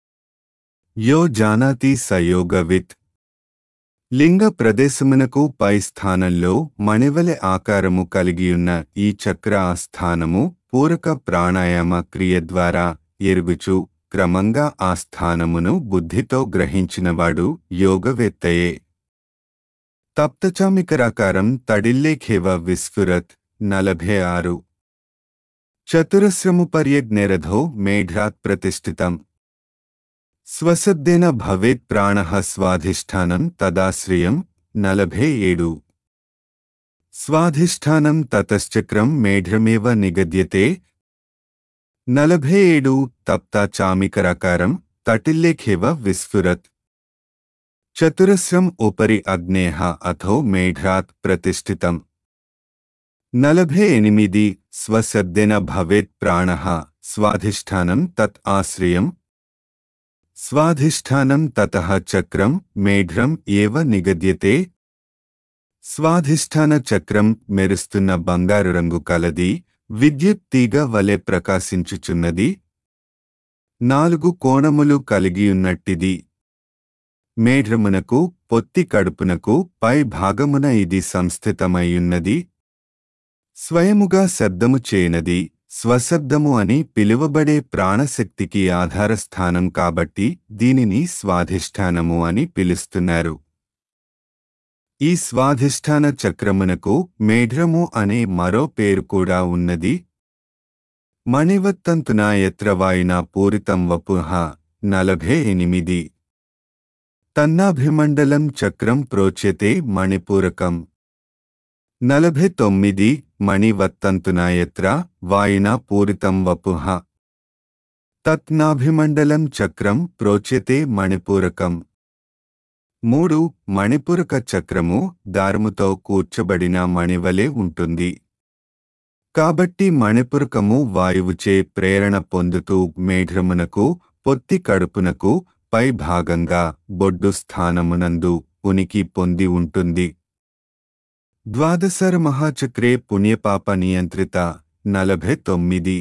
యో జానాతి సయోగవిత్ లింగ ప్రదేశమునకు పై స్థానంలో మణివలె ఆకారము కలిగియున్న ఈ చక్ర ఆస్థానము పూరక ప్రాణాయామ క్రియ ద్వారా ఎరుగుచు క్రమంగా ఆ స్థానమును బుద్ధితో గ్రహించినవాడు యోగవేత్తయే తప్తచామికరాకారం తడిల్లేఖేవ విస్ఫురత్ నలభై ఆరు చతురస్రముపర్యజ్ఞరథో మేఢ్రాత్ ప్రతిష్ఠితం స్వశబ్దేన భవేత్ ప్రాణ స్వాధిష్టానం తదాశ్రియం నలభై ఏడు స్వాధిష్టానం తతశ్చక్రం మేఢ్రమేవ నిగద్యతే నలభై ఏడు తప్త చామికరాకారం తటిల్లేఖేవ విస్ఫురత్ చతురస్రం ఉపరి అగ్నేహ అథో మేఢ్రాత్ ప్రతిష్ఠితం నలభై ఎనిమిది స్వశబ్దేన భవేత్ ప్రాణ స్వాధిష్టానం తత్ ఆశ్రయం స్వాధిష్టానం తతః చక్రం మేఢ్రం ఏవ నిగద్యతే స్వాధిష్టాన చక్రం మెరుస్తున్న బంగారు రంగు కలది విద్యుత్ తీగ వలె ప్రకాశించుచున్నది నాలుగు కోణములు కలిగియున్నట్టిది మేఢ్రమునకు పొత్తి కడుపునకు పై భాగమున ఇది సంస్థితమైయున్నది స్వయముగా శబ్దము చేయనది స్వశబ్దము అని పిలువబడే ప్రాణశక్తికి ఆధారస్థానం కాబట్టి దీనిని స్వాధిష్టానము అని పిలుస్తున్నారు ఈ స్వాధిష్టాన చక్రమునకు మేఢ్రము అనే మరో పేరు కూడా ఉన్నది మణివత్తంతున ఎత్ర వాయునా పూరితం వపుహ నలభై ఎనిమిది తన్నాభిమండలం చక్రం ప్రోచ్యతే మణిపూరకం నలభై తొమ్మిది మణివత్తంతున ఎత్ర వాయునా పూరితం వపుహ తత్నాభిమండలం చక్రం ప్రోచ్యతే మణిపూరకం మూడు మణిపురక చక్రము దారముతో కూర్చబడిన మణివలే ఉంటుంది కాబట్టి మణిపురకము వాయువుచే ప్రేరణ పొందుతూ మేఢ్రమునకు పొత్తి కడుపునకు పై భాగంగా బొడ్డు స్థానమునందు ఉనికి పొంది ఉంటుంది ద్వాదశర మహాచక్రే పుణ్యపాప నియంత్రిత నలభై తొమ్మిది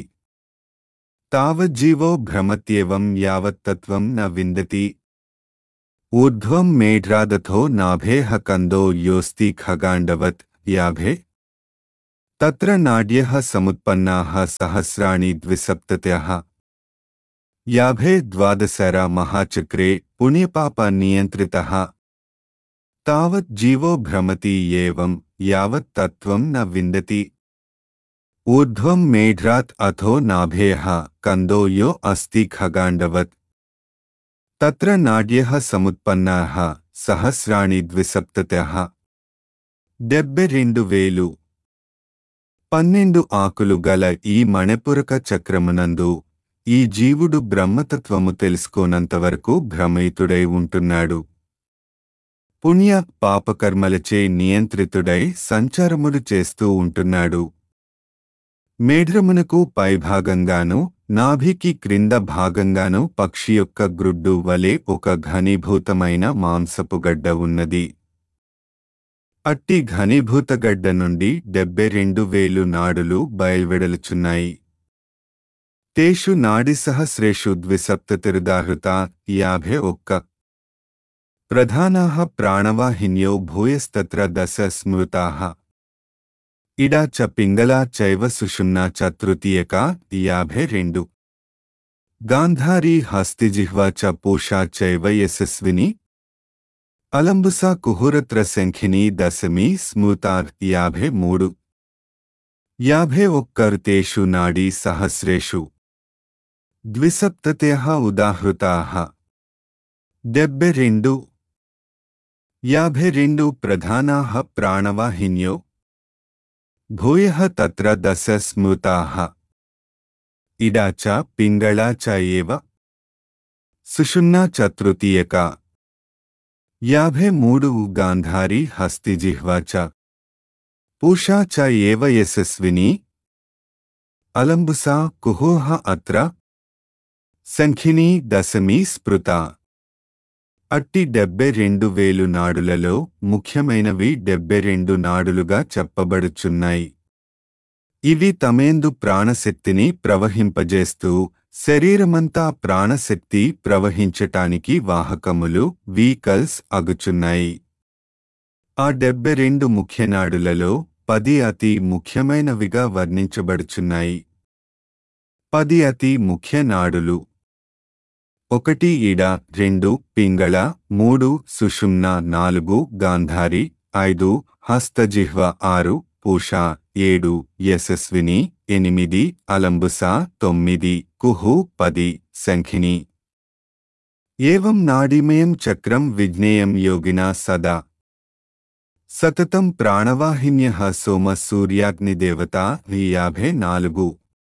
తావజ్జీవో భ్రమత్యేవం యావత్తత్వం న విందతి ఊర్ధ్వం మేఢ్రాదథో నాభేహ కందో యోస్తి ఖగాండవత్ యాభే తత్ర నాడ్యః సముత్పన్నాః సహస్రాణి ద్విసప్తత్యః యాభే ద్వాదశర మహాచక్రే పుణ్యపాప నియంత్రితః తావత్ జీవో భ్రమతి ఏవం యావత్ తత్వం న విందతి ఊర్ధ్వం మేఢ్రాత్ అథో నాభేః కందో యో అస్తి ఖగాండవత్ తత్ర నాడ్యః సముత్పన్నాః సహస్రాణి ద్విసప్తత్యః డెబ్బె రెండు వేలు పన్నెండు ఆకులు గల ఈ మణిపురక చక్రమునందు ఈ జీవుడు బ్రహ్మతత్వము తెలుసుకోనంతవరకు భ్రమయితుడై ఉంటున్నాడు పుణ్య పాపకర్మలచే నియంత్రితుడై సంచారములు చేస్తూ ఉంటున్నాడు మేఢ్రమునకు పైభాగంగాను నాభికి క్రింద భాగంగాను పక్షి యొక్క గ్రుడ్డు వలె ఒక ఘనీభూతమైన మాంసపు గడ్డ ఉన్నది అట్టి ఘనీభూత గడ్డ నుండి డెబ్బై రెండు వేలు నాడులు బయల్వెడలుచున్నాయి తేషు నాడి సహస్రేషు ద్విసప్తతిరుదాహృత యాభై ఒక్క ప్రధానాః ప్రాణవాహిన్యో భూయస్తత్ర దశ స్మృతాః ఇడా చ పింగళా చైవ సుషుమ్నా చ తృతీయక యాభై రెండు గాంధారీ హస్తిజిహ్వా చ పూషా చైవ యశస్విని అలంబుసా కుహురత్ర శంఖిని దశమి స్మృతార్ యాభై మూడు యాభై ఒక్కరుతేషు నాడీ సహస్రేషు ద్విసప్తత్యః ఉదాహృతాః డెబ్బై రెండు యాభై రెండు ప్రధానాః ప్రాణవాహిన్యో భూయః తత్ర దశ స్మృతాః ఇడా చ పింగళా చ ఏవ సుషుమ్నా చ తృతీయక యాభై మూడు గాంధారీ హస్తిజిహ్వా చ పూషా చ ఏవ యశస్విని అలంబుసా కుహోహ అత్ర సంఖిని దశమి స్మృత అట్టి డెబ్బై రెండు వేలు నాడులలో ముఖ్యమైనవి డెబ్బై రెండు నాడులుగా చెప్పబడుచున్నాయి ఇవి తమేందు ప్రాణశక్తిని ప్రవహింపజేస్తూ శరీరమంతా ప్రాణశక్తి ప్రవహించటానికి వాహకములు వీకల్స్ అగుచున్నాయి ఆ డెబ్బై రెండు ముఖ్య నాడులలో పది అతి ముఖ్యమైనవిగా వర్ణించబడుచున్నాయి పది అతి ముఖ్య నాడులు ఒకటి ఈడ రెండు పింగళ మూడు సుషుమ్న నాలుగు గాంధారి ఐదు హస్తజిహ్వ ఆరు పూష ఏడు యశస్విని ఎనిమిది అలంబుస తొమ్మిది కుహు పది సంఖిని ఏవం నాడిమయం చక్రం విజ్ఞేయం యోగినా సదా సతతం ప్రాణవాహిన్య సోమ సూర్యాగ్నిదేవత యాభై నాలుగు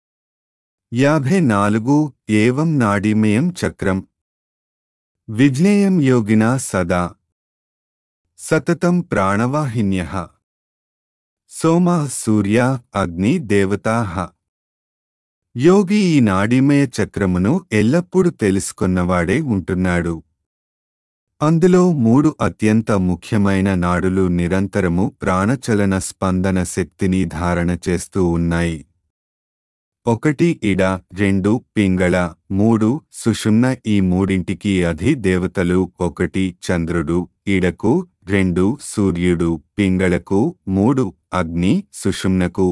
యాభై నాలుగు ఏవం నాడిమయం చక్రం విజ్ఞేయం యోగినా సదా సతతం ప్రాణవాహిన్య సోమ సూర్య అగ్ని దేవతా యోగి ఈ నాడిమయ చక్రమును ఎల్లప్పుడూ తెలుసుకున్నవాడే ఉంటున్నాడు అందులో మూడు అత్యంత ముఖ్యమైన నాడులు నిరంతరము ప్రాణచలన స్పందన శక్తిని ధారణ చేస్తూ ఉన్నాయి ఒకటి ఇడ రెండు పింగళ మూడు సుషుమ్న ఈ మూడింటికి అధి దేవతలు ఒకటి చంద్రుడు ఇడకు రెండు సూర్యుడు పింగళకు మూడు అగ్ని సుషుమ్నకు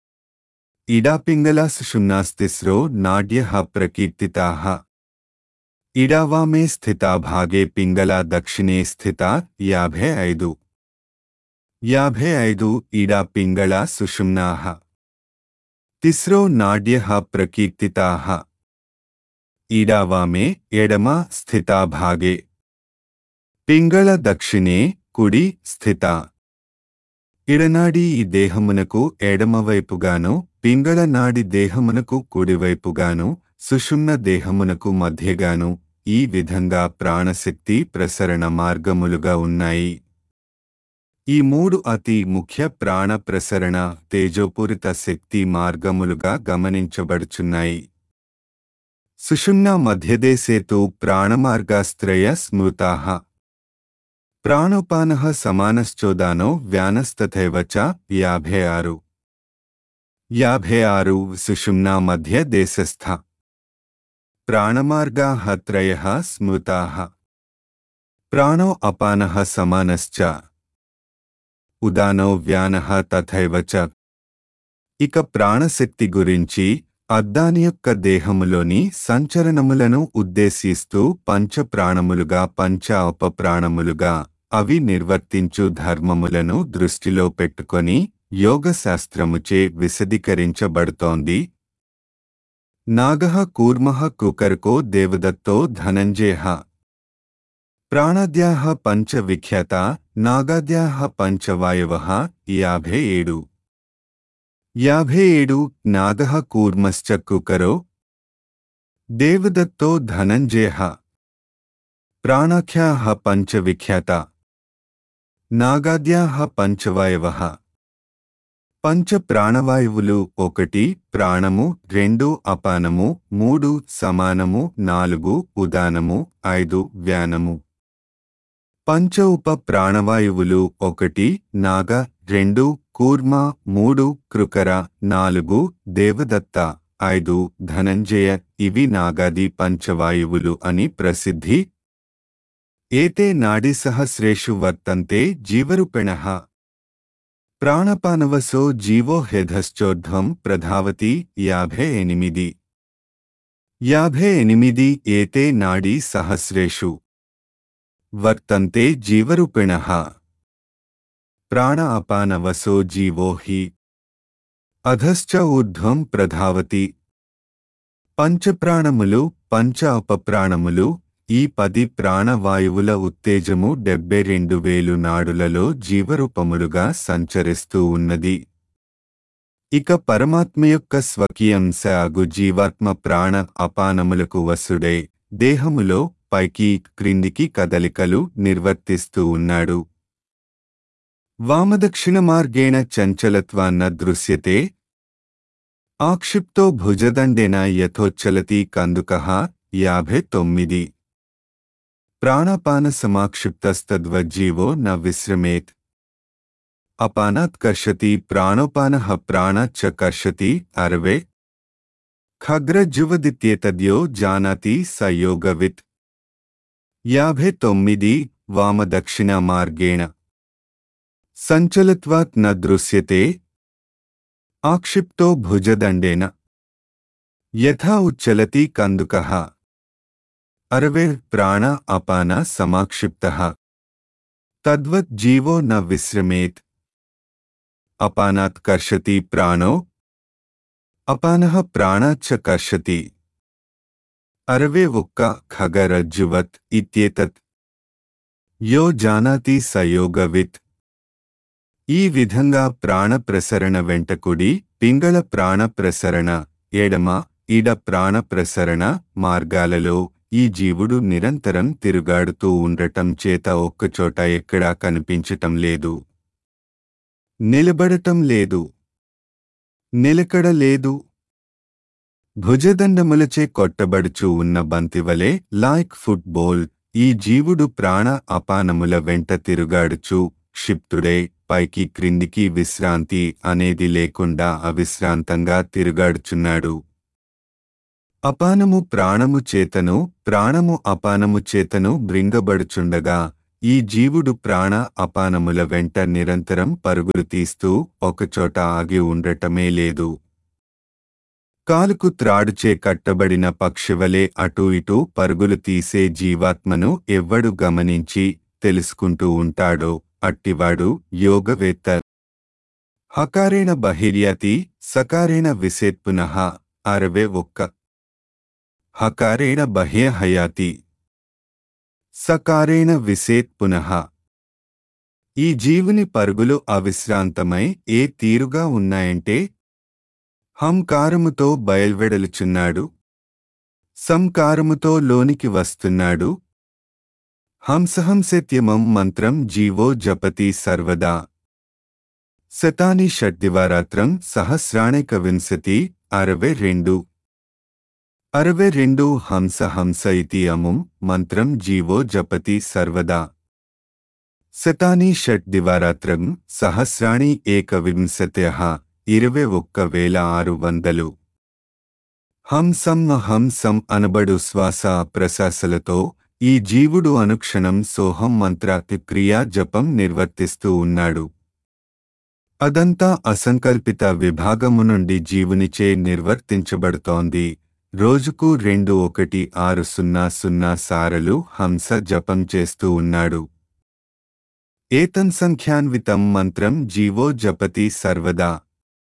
ఇడా పింగళ సుషుమ్నాస్తిస్రో నాడ్య ప్రకీర్తితా ఇడావామే స్థితా భాగే పింగళ దక్షిణే స్థిత యాభై ఐదు యాభై ఐదు ఇడా పింగళ సుషుమ్నా తిస్రో నాడ్య ప్రకీర్తితా ఈడావామే ఎడమ స్థితా భాగే పింగళ దక్షిణే కుడి స్థిత ఇడనాడి ఈ దేహమునకు ఎడమవైపుగాను పింగళ నాడి దేహమునకు కుడివైపుగాను సుషుమ్న దేహమునకు మధ్యగాను ఈ విధంగా ప్రాణశక్తి ప్రసరణ మార్గములుగా ఉన్నాయి ఈ మూడు అతి ముఖ్య ప్రాణ ప్రసరణ తేజోపూరిత శక్తి మార్గములుగా గమనించబడుచున్నాయి సుషుమ్న మధ్యదేశేతు ప్రాణమార్గాస్త్రయ స్మృతా ప్రాణోపాన సమానశ్చోదానో వ్యానస్తథైవ చ యాభై ఆరు యాభై ఆరు సుషుమ్నా మధ్య దేశస్థ ప్రాణమార్గా త్రయ స్మృతా ప్రాణో అపాన సమానశ్చ ఉదానో వ్యాన తథైవ చ ఇక ప్రాణశక్తి గురించి అద్దాని యొక్క దేహములోని సంచరణములను ఉద్దేశిస్తూ పంచ ప్రాణములుగా పంచ అపప్రాణములుగా అవి నిర్వర్తించు ధర్మములను దృష్టిలో పెట్టుకొని యోగశాస్త్రముచే విశదీకరించబడుతోంది నాగః కూర్మః కుకర్కో దేవదత్తో ధనంజయః ప్రాణాద్యాః పంచ విఖ్యాత నాగాద్యాః పంచవాయవః యాభై ఏడు యాభై ఏడు నాగః కూర్మశ్చ కుకరో దేవదత్తో ధనంజయః ప్రాణాఖ్యాః పంచ విఖ్యాత నాగాద్యాహ పంచవాయవః పంచ ప్రాణవాయువులు ఒకటి ప్రాణము రెండు అపానము మూడు సమానము నాలుగు ఉదానము ఐదు వ్యానము పంచ ఉప ప్రాణవాయువులు ఒకటి నాగ రెండు కూర్మ మూడు కృకర నాలుగు దేవదత్త ఐదు ధనంజయ ఇవి నాగాది పంచవాయువులు అని ప్రసిద్ధి ఏతే నాడి సహస్రేషు వర్తంతే జీవరూపిణః ప్రాణపానవసో జీవో హెధశ్చోర్ధ్వం ప్రధావతి యాభై ఎనిమిది యాభై ఎనిమిది ఏతే నాడీ సహస్రేషు వర్తంతే జీవరూపిణః ప్రాణ అపానవసో జీవో హి అధశ్చ ఊర్ధ్వం ప్రధావతి పంచప్రాణములు పంచ అపప్రాణములు ఈ పది ప్రాణవాయువుల ఉత్తేజము డెబ్బై రెండు వేలు నాడులలో జీవరూపములుగా సంచరిస్తూ ఉన్నది ఇక పరమాత్మ యొక్క స్వకీయంశ అగు జీవాత్మ ప్రాణ అపానములకు వసుడై దేహములో పైకి క్రిందికి కదలికలు నిర్వర్తిస్తూ ఉన్నాడు వామదక్షిణ మార్గేణ చంచలత్వాన్న దృశ్యతే ఆక్షిప్తో భుజదండేన యథోచ్చలతి కందుకః యాభై తొమ్మిది ప్రాణాపాన సమాక్షిప్తస్తద్వజ్జీవో న విశ్రమేత్ అపానాత్ కర్షతి ప్రాణోపానః ప్రాణాచ్చ కర్షతి అరవే ఖగ్రజువదిత్యేతద్యో జానాతి సయోగవిత్ యాభై తొమ్మిది వామదక్షిణ మార్గేణ సంచలత్వాత్ న దృశ్యతే ఆక్షిప్తో భుజదండేన యథా ఉచ్చలతి కందుకః అరవే ప్రాణ అపాన సమాక్షిప్తః తద్వత్ జీవో న విశ్రమేత్ అపానాత్ కర్షతి ప్రాణో అపానః ప్రాణాచ్చ కర్షతి అరవే ఒక్క ఖగరజ్జువత్ ఇత్యేతత్ యో జానాతి సయోగవిత్ ఈ విధంగా ప్రాణ ప్రసరణ వెంట కుడి పింగళ ప్రాణ ప్రసరణ ఎడమ ఇడ ప్రాణ ప్రసరణ మార్గాలలో ఈ జీవుడు నిరంతరం తిరుగాడుతూ ఉండటం చేత ఒక్కచోట ఎక్కడా కనిపించటం లేదు నిలబడటం లేదు నిలకడ లేదు భుజదండములచే కొట్టబడుచు ఉన్న బంతివలే లైక్ ఫుట్బాల్ ఈ జీవుడు ప్రాణ అపానముల వెంట తిరుగాడుచు క్షిప్తుడై పైకి క్రిందికి విశ్రాంతి అనేది లేకుండా అవిశ్రాంతంగా తిరుగాడుచున్నాడు అపానము ప్రాణము చేతను ప్రాణము అపానము చేతను బృంగబడుచుండగా ఈ జీవుడు ప్రాణ అపానముల వెంట నిరంతరం పరుగులు తీస్తూ ఒకచోట ఆగి ఉండటమే లేదు కాలుకు త్రాడుచే కట్టబడిన పక్షివలే అటూ ఇటూ పరుగులు తీసే జీవాత్మను ఎవ్వడు గమనించి తెలుసుకుంటూ ఉంటాడో అట్టివాడు యోగవేత్త హకారేణ బహిర్యాతి సకారేణ విసేత్పునః అరవే ఒక్క హకారేణ బహ్య హయాతి సకారేణ విసేత్ పునః ఈ జీవుని పరుగులు అవిశ్రాంతమై ఏ తీరుగా ఉన్నాయంటే హంకారముతో బయల్వెడలుచున్నాడు సంకారముతో లోనికి వస్తున్నాడు హంసహంసేత్యమం మంత్రం జీవో జపతి సర్వదా శతాని షడ్దివారాత్రం సహస్రాణిక వింశతి అరవై రెండు అరవై రెండు హంస హంస ఇతి అముం మంత్రం జీవో జపతి సర్వదా శతాని షట్ దివారాత్రం సహస్రాణి ఏకవింశత్య ఇరవై ఒక్క వేల ఆరు వందలు హంసం హంసం అనబడు శ్వాస ప్రశాసలతో ఈ జీవుడు అనుక్షణం సోహం మంత్రాతి క్రియా జపం నిర్వర్తిస్తూ ఉన్నాడు అదంతా అసంకల్పిత విభాగము నుండి జీవునిచే నిర్వర్తించబడుతోంది రోజుకు రెండు ఒకటి ఆరు సున్నా సున్నా సారలు హంస జపం చేస్తూ ఉన్నాడు ఏతన్ సంఖ్యాన్వితం మంత్రం జీవో జపతి సర్వదా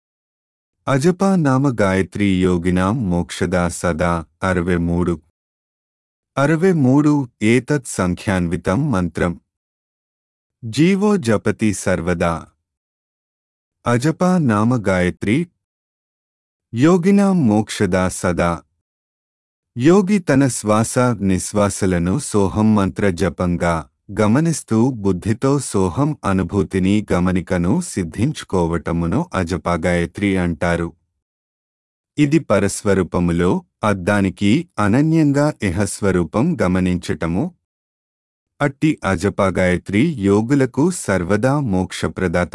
అజపా నామ గాయత్రి యోగినాం మోక్షదా సదా అరవై మూడు అరవై మూడు ఏతత్ సంఖ్యాన్వితం మంత్రం జీవో జపతి సర్వదా అజపా నామ గాయత్రి యోగినాం మోక్షదా సదా యోగి తన శ్వాస నిశ్వాసలను సోహం మంత్ర జపంగా గమనిస్తూ బుద్ధితో సోహం అనుభూతిని గమనికను సిద్ధించుకోవటమును అజపాగాయత్రి అంటారు ఇది పరస్వరూపములో అద్దానికి అనన్యంగా ఇహస్వరూపం గమనించటము అట్టి అజపాగాయత్రి యోగులకు సర్వదా మోక్షప్రదాత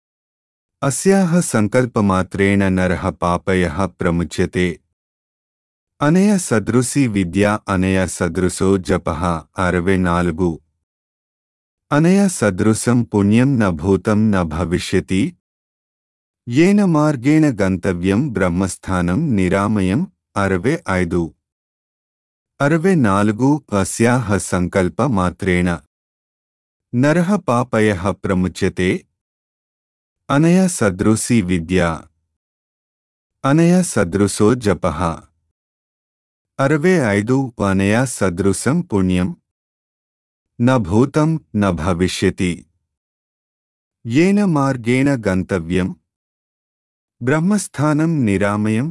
అస్యాహ సంకల్పమాత్రేణ నరః పాపయః ప్రముచ్యతే అనయ సదృశి విద్య అనయ సదృశో జపః అరవై నాలుగు అనయ సదృశం పుణ్యం న భూతం న భవిష్యతి ఏన మార్గేణ గంతవ్యం బ్రహ్మస్థానం నిరామయం అరవై ఐదు అరవై నాలుగు అస్యాహ సంకల్ప మాత్రేణ నరః పాపయః ప్రముచ్యతే అనయ సదృశి విద్య అనయ సదృశో జపః అరవై ఐదు అనయ సదృశం పుణ్యం న భూతం న భవిష్యతి ఏన మార్గేణ గంతవ్యం బ్రహ్మస్థానం నిరామయం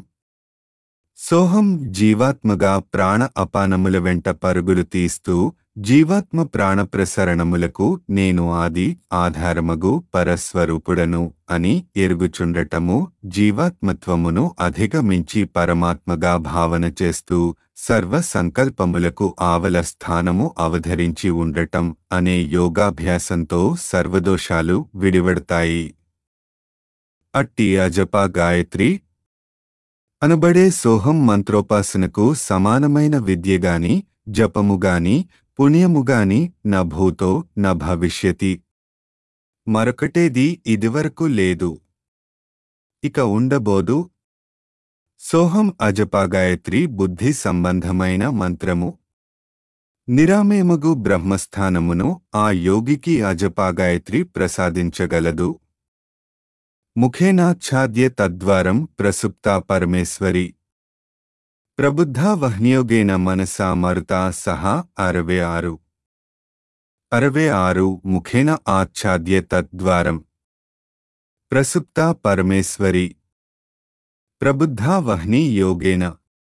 సోహం జీవాత్మగా ప్రాణ అపానముల వెంట పరుగులు తీస్తూ జీవాత్మ ప్రాణ ప్రసరణములకు నేను ఆది ఆధారమగు పరస్వరూపుడను అని ఎరుగుచుండటము జీవాత్మత్వమును అధిగమించి పరమాత్మగా భావన చేస్తూ సర్వ సంకల్పములకు ఆవల స్థానము అవధరించి ఉండటం అనే యోగాభ్యాసంతో సర్వదోషాలు విడివడతాయి అట్టి అజపా గాయత్రి అనబడే సోహం మంత్రోపాసనకు సమానమైన విద్యగాని జపముగాని పుణ్యముగాని న భూతో న భవిష్యతి మరొకటేది ఇదివరకు లేదు ఇక ఉండబోదు సోహం అజపాగాయత్రి బుద్ధి సంబంధమైన మంత్రము నిరామేమగు బ్రహ్మస్థానమును ఆ యోగికి అజపాగాయత్రి ప్రసాదించగలదు ముఖేనాచ్ఛాద్య తద్వారం ప్రసుప్తా పరమేశ్వరి ప్రబుద్ధా వహ్నియోగేన మనసా మరుతా సహా అరవై ఆరు అరవై ఆరు ముఖేన ఆచ్ఛాద్య తద్వారం ప్రసుప్తా పరమేశ్వరి ప్రబుద్ధా వహ్ని యోగేన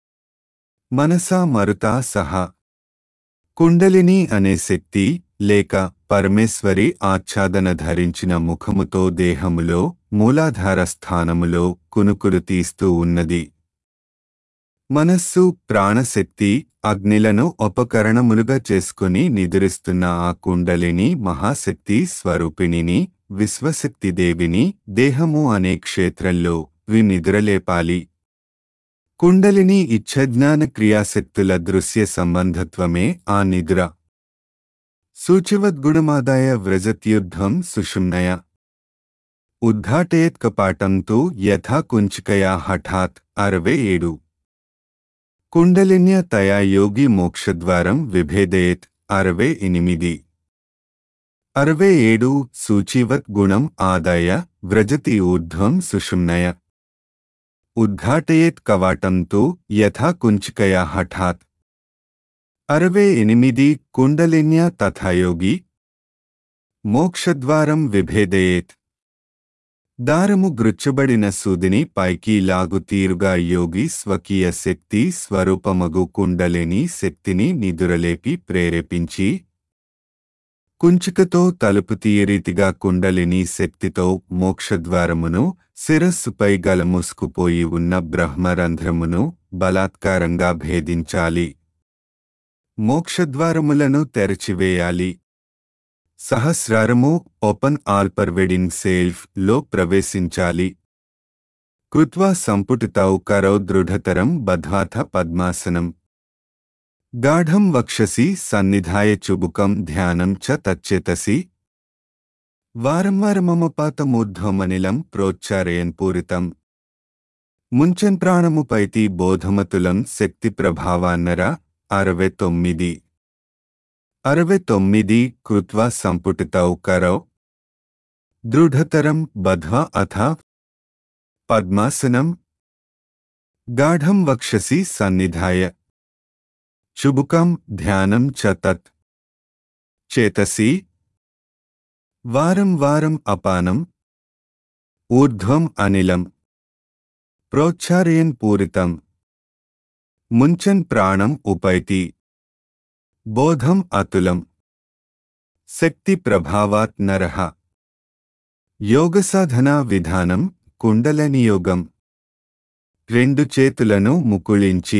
మనసా మరుతా సహా కుండలిని అనే శక్తి లేక పరమేశ్వరి ఆచ్ఛాదన ధరించిన ముఖముతో దేహములో మూలాధార స్థానములో కునుకులు తీస్తూ ఉన్నది మనస్సు ప్రాణశక్తి అగ్నిలను ఉపకరణములుగా చేసుకుని నిద్రిస్తున్న ఆ కుండలిని మహాశక్తి స్వరూపిణిని విశ్వశక్తిదేవిని దేహము అనే క్షేత్రంలో వి నిద్రలేపాలి కుండలిని ఇచ్ఛజ్ఞాన క్రియాశక్తుల దృశ్య సంబంధత్వమే ఆ నిద్ర సూచివద్గుణమాదాయ వ్రజత్యుద్ధం సుషుమ్నయ ఉద్ఘాటయేత్ కపాటం తు యథా కుంచికయా హఠాత్ అరవై ఏడు కుండలిన్య తయా యోగి మోక్షద్వారం విభేదయేత్ అరవై ఎనిమిది అరవై ఏడు సూచివత్ గుణం ఆదాయ వ్రజతి ఊర్ధ్వం సుషుమ్నయ ఉద్ఘాటయేత్ కవాటం తు యథా కుంచికయా హఠాత్ అరవై ఎనిమిది కుండలిన్య తథాయోగి మోక్షద్వారం విభేదయేత్ దారము గ్రుచ్చబడిన సూదిని పైకి లాగు తీరుగా యోగి స్వకీయ శక్తి స్వరూపమగు కుండలిని శక్తిని నిదురలేపి ప్రేరేపించి కుంచికతో తలుపు తీయరీతిగా కుండలిని శక్తితో మోక్షద్వారమును శిరస్సుపై గల మూసుకుపోయి ఉన్న బ్రహ్మరంధ్రమును బలాత్కారంగా భేదించాలి మోక్షద్వారములను తెరచివేయాలి సహస్రారము ఓపెన్ ఆల్పర్వెడింగ్ సేల్ఫ్ లో ప్రవేశించాలి కృత్వా సంపుటితౌ కరౌ దృఢతరం బధ్వాథ పద్మాసనం గాఢం వక్షసి సన్నిధాయ చుబుకం ధ్యానం చ తచ్చేతసి వారం వారమమపాతమూర్ధ్వమనిలం ప్రోచ్చారయన్ పూరితం ముంచన్ ప్రాణముపైతి బోధమతులం శక్తి ప్రభావాన్నర అరవై తొమ్మిది అరవై తొమ్మిది కృత్వా సంపుటితౌ కరౌ దృఢతరం బధ్వా అథ పద్మాసనం గాఢం వక్షసి సన్నిధాయ చుబుకం ధ్యానం చ తత్ చేతసి వారం వారం అపానం ఊర్ధ్వం అనిలం ప్రోచ్చారయన్ పూరితం ముంచన్ ప్రాణం ఉపైతి బోధం అతులం శక్తి ప్రభావాత్ నరః యోగసాధనా విధానం కుండలని యోగం రెండు చేతులను ముకుళించి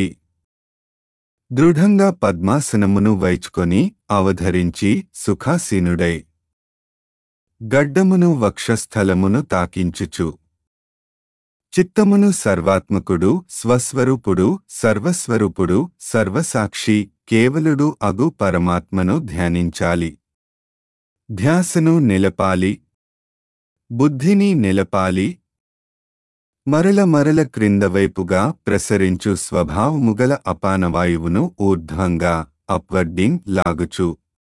దృఢంగా పద్మాసనమును వైచుకొని అవధరించి సుఖాసీనుడై గడ్డమును వక్షస్థలమును తాకించుచు చిత్తమును సర్వాత్మకుడు స్వస్వరూపుడు సర్వస్వరూపుడు సర్వసాక్షి కేవలుడు అగు పరమాత్మను ధ్యానించాలి ధ్యాసను నిలపాలి బుద్ధిని నిలపాలి మరల మరల క్రిందవైపుగా ప్రసరించు స్వభావముగల అపానవాయువును ఊర్ధ్వంగా అప్వర్డింగ్ లాగుచు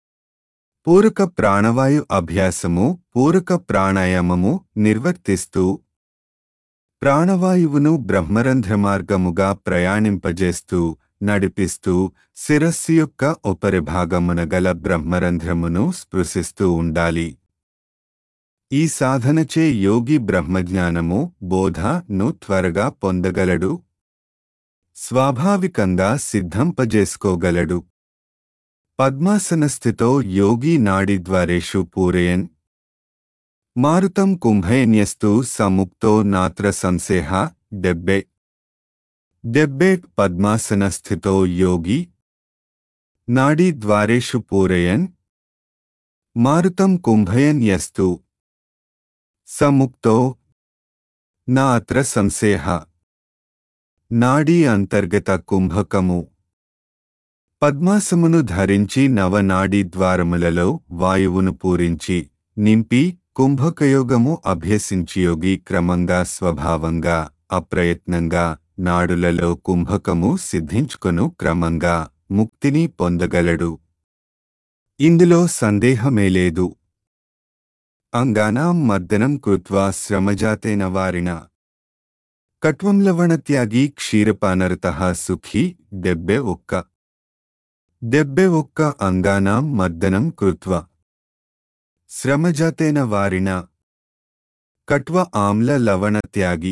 పూరక ప్రాణవాయు అభ్యాసము పూరక ప్రాణాయామము నిర్వర్తిస్తూ ప్రాణవాయువును బ్రహ్మరంధ్ర మార్గముగా ప్రయాణింపజేస్తూ నడిపిస్తూ శిరస్సు యొక్క ఉపరిభాగమున గల బ్రహ్మరంధ్రమును స్పృశిస్తూ ఉండాలి ఈ సాధనచే యోగి బ్రహ్మజ్ఞానము బోధను త్వరగా పొందగలడు స్వాభావికంగా సిద్ధంపజేసుకోగలడు పద్మాసన స్థితో యోగి నాడిద్వారేషు పూరయన్ మారుతం కుంభయన్యస్తు సముక్తో నాత్ర సంశేహ డెబ్బే డెబ్బే పద్మాసన స్థితో యోగి నాడీ ద్వారేషు పూరయన్ మారుతం కుంభయన్ యస్తు సముక్తో నా అత్ర సంశేహ నాడీ అంతర్గత కుంభకము పద్మాసమును ధరించి నవనాడీ ద్వారములలో వాయువును పూరించి నింపి కుంభకయోగము అభ్యసించి యోగి క్రమంగా స్వభావంగా అప్రయత్నంగా నాడులలో కుంభకము సిద్ధించుకొను క్రమంగా ముక్తిని పొందగలడు ఇందులో సందేహమే లేదు అంగానాం మర్దనం కృత్వా శ్రమజాతేన వారిన కట్వం లవణత్యాగి క్షీరపానరత సుఖీ డెబ్బె ఒక్క డెబ్బె ఒక్క అంగానాం మర్దనం కృత్వా శ్రమజాతేన వారిన కట్వ ఆమ్ల లవణ త్యాగి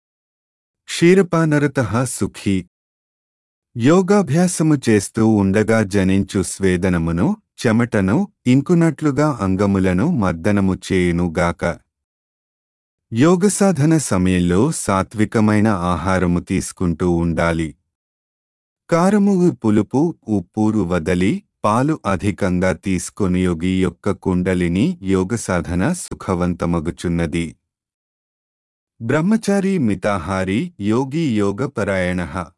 క్షీరపానరత సుఖీ యోగాభ్యాసము చేస్తూ ఉండగా జనించు స్వేదనమును చెమటను ఇంకునట్లుగా అంగములను మర్దనము చేయునుగాక యోగసాధన సమయంలో సాత్వికమైన ఆహారము తీసుకుంటూ ఉండాలి కారము పులుపు ఉప్పూరు వదలి పాలు అధికంగా తీసుకొని యోగి యొక్క కుండలిని యోగసాధన సుఖవంతమగుచున్నది బ్రహ్మచారి మితాహారి యోగి యోగపరాయణ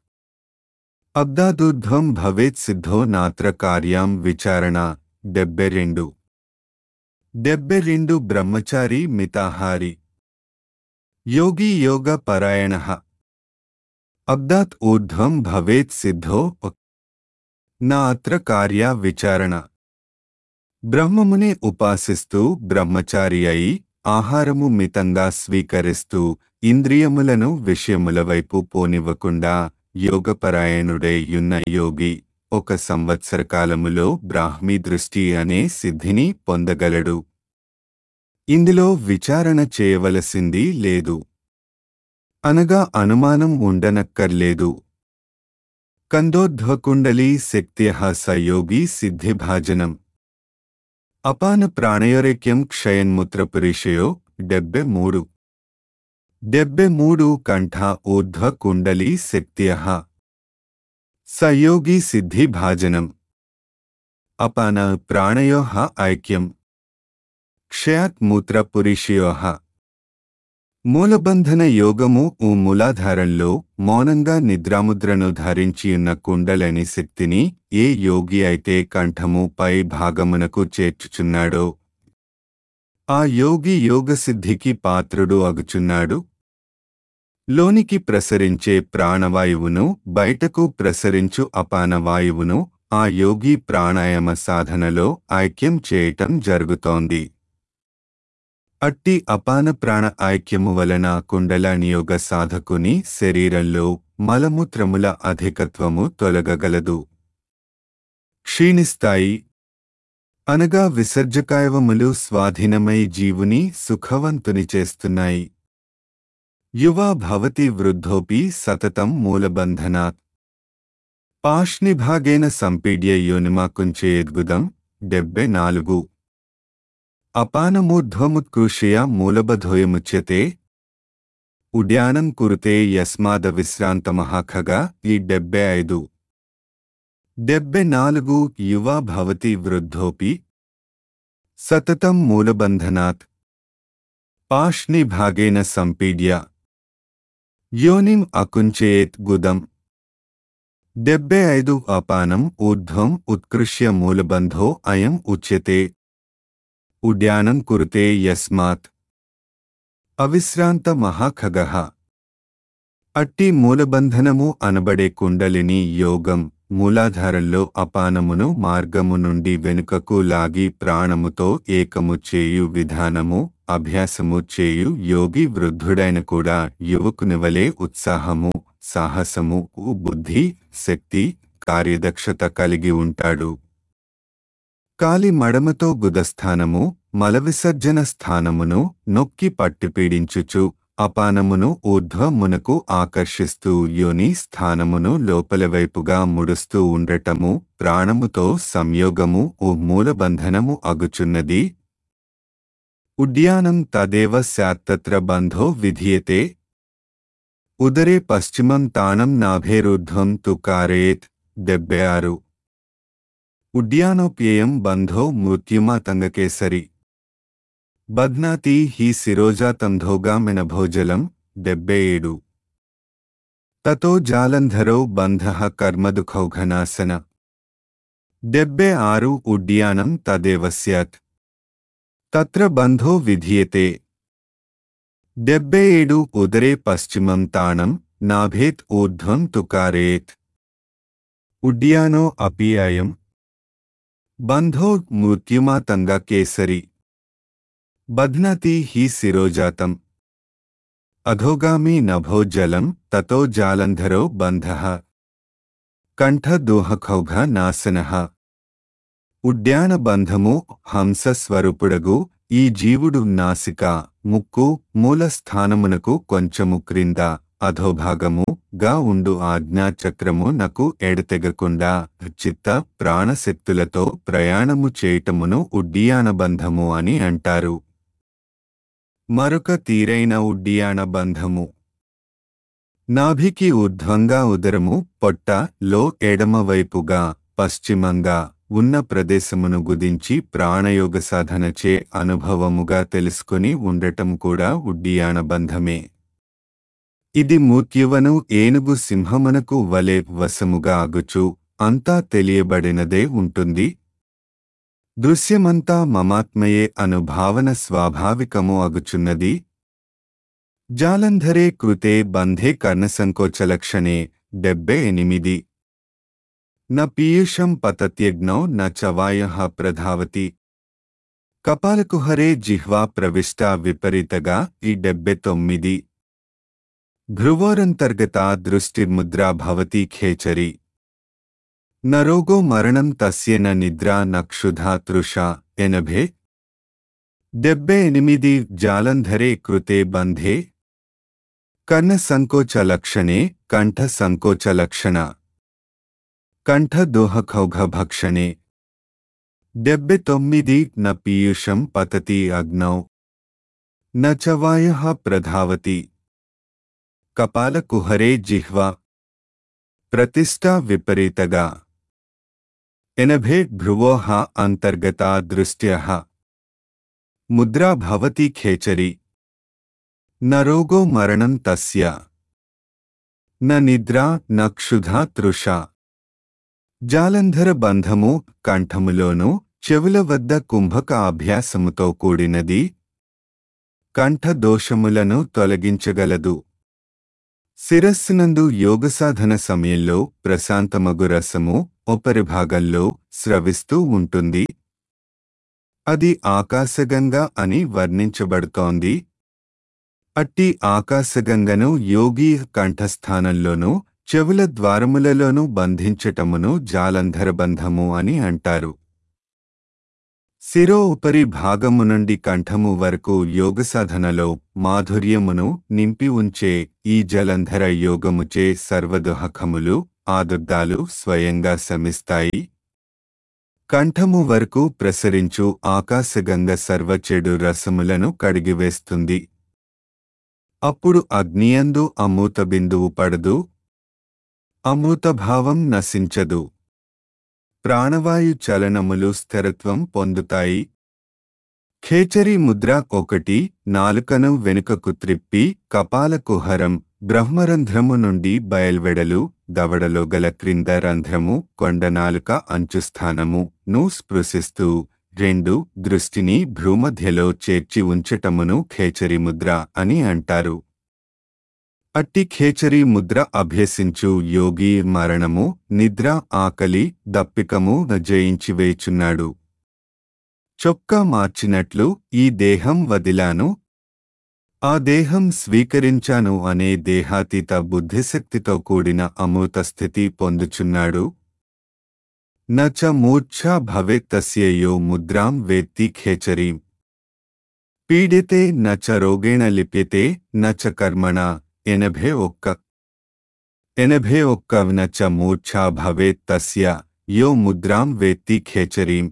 అబ్దాదుర్ధ్వం భవేత్ సిద్ధో నాత్ర కార్యాం విచారణ డెబ్బె రెండు డెబ్బె రెండు బ్రహ్మచారి మితాహారి యోగి యోగ పరాయణ అబ్దాత్ ఊర్ధ్వం భవేత్ సిద్ధో నా అత్ర కార్య విచారణ బ్రహ్మమునే ఉపాసిస్తూ బ్రహ్మచారి అయి ఆహారము మితంగా స్వీకరిస్తూ ఇంద్రియములను విషయముల వైపు పోనివ్వకుండా యోగపరాయణుడై యున్న యోగి ఒక సంవత్సర కాలములో బ్రాహ్మీ దృష్టి అనే సిద్ధిని పొందగలడు ఇందులో విచారణ చేయవలసింది లేదు అనగా అనుమానం ఉండనక్కర్లేదు కందోర్ధ్వకుండలీ శక్త్య సయోగి సిద్ధిభాజనం అపాన ప్రాణయోరేక్యం క్షయన్ముత్రపురిషయో డెబ్బె మూడు డెబ్బె మూడు కంఠ ఊర్ధ్వ కుండలీ శక్త్య సయోగి సిద్ధిభాజనం అపాన ప్రాణయో ఐక్యం క్షయాత్ మూత్రపురిషయో మూలబంధన యోగము ఊ మూలాధారంలో మౌనంగా నిద్రాముద్రను ధరించియున్న కుండలని శక్తిని ఏ యోగి అయితే కంఠము పై భాగమునకు చేర్చుచున్నాడో ఆ యోగి యోగసిద్ధికి పాత్రుడు అగుచున్నాడు లోనికి ప్రసరించే ప్రాణవాయువును బయటకు ప్రసరించు అపానవాయువును ఆ యోగి ప్రాణాయామ సాధనలో ఐక్యం చేయటం జరుగుతోంది అట్టి అపాన ప్రాణ ఐక్యము వలన కుండల నియోగ సాధకుని శరీరంలో మలమూత్రముల అధికత్వము తొలగగలదు క్షీణిస్తాయి అనగా విసర్జకాయవములు స్వాధీనమై జీవుని సుఖవంతుని చేస్తున్నాయి యువా భవతి వృద్ధోపి సతతం మూలబంధనాత్ పాష్నిభాగేన సంపీడ్య యోనిమాకుంచేద్గుదం డెబ్బె నాలుగు అపానమూర్ధ్వముత్కృషయ మూలబధోయముచ్యతే ఉడ్యానం కురుతే యస్మాద విశ్రాంతమహాఖగా ఈ డెబ్బై ఐదు డెబ్బై నాలుగు యువా భవతి వృద్ధోపి సతతం మూలబంధనాత్ పాష్ణిభాగేన సంపీడ్య యోనిం అకుంచేత్ గుదం డెబ్బై ఐదు అపానం ఊర్ధ్వం ఉత్కృష్య మూలబంధో అయం ఉచ్యతే ఉడ్యానం కురుతే యస్మాత్ అవిశ్రాంత మహాఖగః అట్టి మూలబంధనము అనబడే కుండలిని యోగం మూలాధారంలో అపానమును మార్గము నుండి వెనుకకు లాగి ప్రాణముతో ఏకము చేయు విధానము అభ్యాసము చేయు యోగి వృద్ధుడైన కూడా యువకునివలే ఉత్సాహము సాహసము బుద్ధి శక్తి కార్యదక్షత కలిగి ఉంటాడు కాలి మడమతో గుదస్థానము మలవిసర్జన స్థానమును నొక్కి పట్టిపీడించుచు అపానమును ఊర్ధ్వమునకు ఆకర్షిస్తూ యోని స్థానమును లోపలవైపుగా ముడుస్తూ ఉండటము ప్రాణముతో సంయోగము ఓ మూలబంధనము అగుచున్నది ఉడ్యానం తదేవ స్యాత్తత్ర బంధో విధీయతే ఉదరే పశ్చిమం తాణం నాభేరుధ్వం తు కారేత్ డెబ్బై ఆరు ఉడ్యానోప్యేయం బంధో మృత్యుమాతంగకేసరి బధ్నాతి హి శిరోజాతంధోగామిన భోజలం డెబ్బై ఏడు తతో జాలంధరో బంధ కర్మదుఖౌఘనాసన డెబ్బై ఆరు ఉడ్యానం తదేవ స్యాత్ తత్ర బంధో విధీయతే డెబ్బై ఏడు ఉదరే పశ్చిమం తాణం నాభేత్ ఊర్ధ్వం తుకారేత్ ఉడ్యానో అపి అయం బంధో మృత్యుమాతంగా కేసరి బధ్నతి హి శిరోజాతం అధోగామి నభో జలం తతో జాలంధరో బంధ కంఠదోహఖౌఘ నాశన ఉడ్యాన బంధము హంసస్వరూపుడగు ఈ జీవుడు నాసిక ముక్కు మూలస్థానమునకు కొంచెము క్రింద అధోభాగము గా ఉండు ఆజ్ఞాచక్రము నకు ఎడతెగకుండా చిత్త ప్రాణశక్తులతో ప్రయాణము చేయటమును ఉడ్డియాన బంధము అని అంటారు మరొక తీరైన ఉడ్డియాన బంధము నాభికి ఊర్ధ్వంగా ఉదరము పొట్ట లో ఎడమవైపుగా పశ్చిమంగా ఉన్న ప్రదేశమును గుదించి ప్రాణయోగ సాధనచే అనుభవముగా తెలుసుకుని ఉండటం కూడా ఉడ్డియాన బంధమే ఇది మూర్త్యువను ఏనుగు సింహమునకు వలె వశముగా అగుచు అంతా తెలియబడినదే ఉంటుంది దృశ్యమంతా మమాత్మయే అను భావన స్వాభావికము అగుచున్నది జాలంధరే కృతే బంధే కర్ణసంకోచలక్షణే డెబ్బై ఎనిమిది న పీయూషం పతత్యగ్నౌ న చవాయ ప్రధావతి కపాలకుహరే జిహ్వా ప్రవిష్టా విపరీతగా ఈ డెబ్బై తొమ్మిది ధ్రువోరంతర్గత దృష్టిర్ముద్రా భవతి ఖేచరి న రోగో మరణం తస్య న నిద్రా నక్షుధా తృషా ఎనభే డెబ్బై ఎనిమిది జాలంధరే కృతే బంధే కర్ణ సంకోచ లక్షణే కంఠ సంకోచ లక్షణ కంఠ దోహఖౌఘ భక్షణే డెబ్బై తొమ్మిది న పీయూషం పతతి అగ్నౌ న చవాయ ప్రధావతి కపాల కుహరే జిహ్వ ప్రతిష్టా విపరీతగా ఎనభే భ్రువోః అంతర్గతా దృష్ట్యః ముద్రా భవతి ఖేచరి న రోగో మరణం తస్య న నిద్రా న క్షుధా తృషా జాలంధర బంధము కంఠములోను చెవుల వద్ద కుంభక అభ్యాసముతో కూడినది కంఠ దోషములను తొలగించగలదు శిరస్సునందు యోగసాధన సమయంలో ప్రశాంతమగు రసము ఉపరిభాగంలో స్రవిస్తూ ఉంటుంది అది ఆకాశగంగా అని వర్ణించబడుతోంది అట్టి ఆకాశగంగను యోగి కంఠస్థానంలోనూ చెవుల ద్వారములలోనూ బంధించటమును జాలంధర బంధము అని అంటారు శిరో ఉపరి భాగము నుండి కంఠము వరకు యోగసాధనలో మాధుర్యమును నింపి ఉంచే ఈ జలంధర యోగముచే సర్వదుహకములు ఆదుర్దాలు స్వయంగా శమిస్తాయి కంఠము వరకు ప్రసరించు ఆకాశగంగ సర్వ చెడు రసములను కడిగివేస్తుంది అప్పుడు అగ్నియందు అమూత బిందువు పడదు అమూత భావం నశించదు ప్రాణవాయు చలనములు స్థిరత్వం పొందుతాయి ఖేచరి ముద్ర ఒకటి నాలుకను వెనుకకు త్రిప్పి కపాల కుహరం బ్రహ్మరంధ్రము నుండి బయల్వెడలు దవడలో గల క్రింద రంధ్రము కొండనాలుక అంచుస్థానము ను స్పృశిస్తూ రెండు దృష్టిని భ్రూమధ్యలో చేర్చి ఉంచటమును ఖేచరి ముద్ర అని అంటారు అట్టి ఖేచరి ముద్ర అభ్యసించు యోగి మరణము నిద్ర ఆకలి దప్పికము జయించివేచున్నాడు చొక్కా మార్చినట్లు ఈ దేహం వదిలాను ఆ దేహం స్వీకరించాను అనే దేహాతీత బుద్ధిశక్తితో కూడిన అమృత స్థితి పొందుచున్నాడు నచ మూర్ఛా భవేత్ తస్య యో ముద్రాం వేత్తి ఖేచరీం పీడితే నచ రోగేణ లిప్యతే నచ కర్మణ ఎనభై ఒక్క ఎనభై ఒక్క నచ మూర్ఛా భవేత్ తస్య యో ముద్రాం వేత్తి ఖేచరీం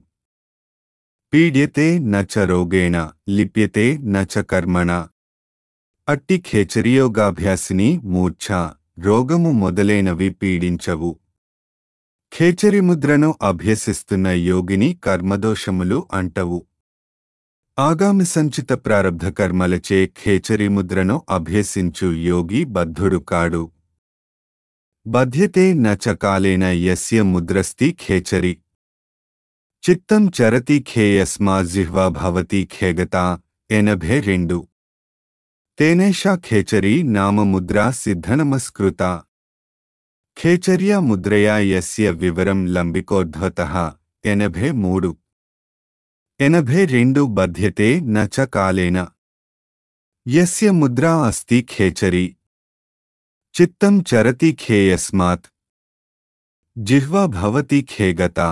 పీడ్యతే నచ రోగేణ లిప్యతే నచ కర్మణ అట్టి ఖేచరియోగాభ్యాసిని మూర్ఛ రోగము మొదలైనవి పీడించవు ఖేచరి ముద్రను అభ్యసిస్తున్న యోగిని కర్మదోషములు అంటవు ఆగామి సంచిత ప్రారబ్ధ కర్మలచే ఖేచరి ముద్రను అభ్యసించు యోగి బద్ధుడు కాడు బధ్యతే నచ కాలేన యస్య ముద్రస్తి ఖేచరి చిత్తం చరతి ఖేయస్మా జిహ్వా భవతి ఖేగతా ఎనభై రెండు తేనేషా ఖేచరీ నామ ముద్రా సిద్ధనమస్కృత ఖేచర్యా ముద్రయా యస్య వివరం లంబికోద్భతః ఎనభై మూడు ఎనభై రెండు బధ్యతే నచ కాలేన యస్య ముద్రా అస్తి ఖేచరి చిత్తం చరతి ఖేయస్మాత్ జిహ్వా భవతి ఖేగతా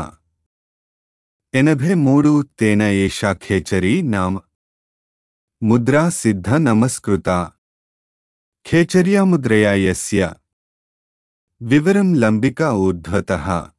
ఎనభై మూడు తేన ఏషా ఖేచరీ నామ ముద్రా సిద్ధ నమస్కృత ఖేచర్యా ముద్రయా యస్య వివరం లంబిక ఊర్ధ్వత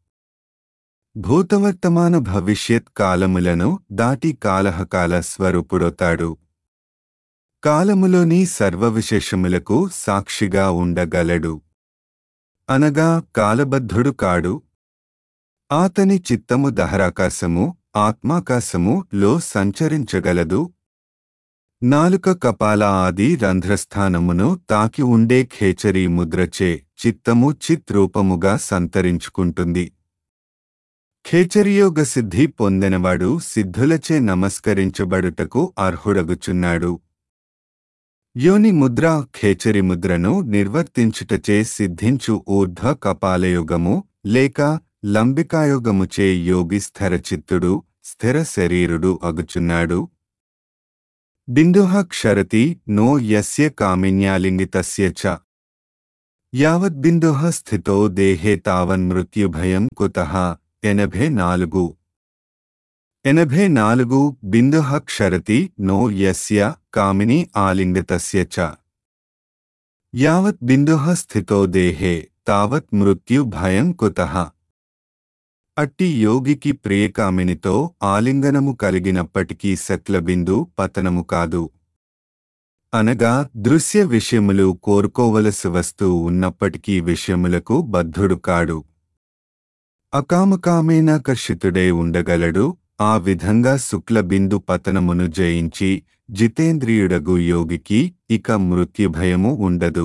భూతవర్తమాన భవిష్యత్ కాలములను దాటి కాలహకాల స్వరూపుడొతాడు కాలములోని సర్వవిశేషములకు సాక్షిగా ఉండగలడు అనగా కాలబద్ధుడు కాడు ఆతని చిత్తము దహరాకాశము ఆత్మాకాశము లో సంచరించగలదు నాలుక కపాల ఆది రంధ్రస్థానమును తాకి ఉండే ఖేచరీ ముద్రచే చిత్తము చిత్ రూపముగా సంతరించుకుంటుంది ఖేచరియోగ సిద్ధి పొందినవాడు సిద్ధులచే నమస్కరించబడుటకు అర్హుడగుచున్నాడు యోని ముద్ర ఖేచరి ముద్రను నిర్వర్తించుటచే సిద్ధించు ఊర్ధ్వ కపాలయోగము లేక లంబికాయోగముచే యోగి స్థిరచిత్తుడు స్థిర శరీరుడు అగుచున్నాడు బిందుః క్షరతి నో యస్య కామిన్యాలింగితస్య చ యావద్బిందుః స్థితో దేహే తావన్మృత్యుభయం కుతః ఎనభై నాలుగు ఎనభై నాలుగు బిందుః క్షరతి నో యస్య కామిని ఆలింగితస్య చ యావత్ బిందుః స్థితో దేహే తావత్ మృత్యు భయం కుతః అట్టి యోగికి ప్రియకామినితో ఆలింగనము కలిగినప్పటికీ సక్లబిందు పతనము కాదు అనగా దృశ్య విషయములు కోరుకోవలసి వస్తూ ఉన్నప్పటికీ విషయములకు బద్ధుడు కాడు అకామకామేనాకర్షితుడై ఉండగలడు ఆ విధంగా శుక్లబిందు పతనమును జయించి జితేంద్రియుడగు యోగికి ఇక మృత్యుభయము ఉండదు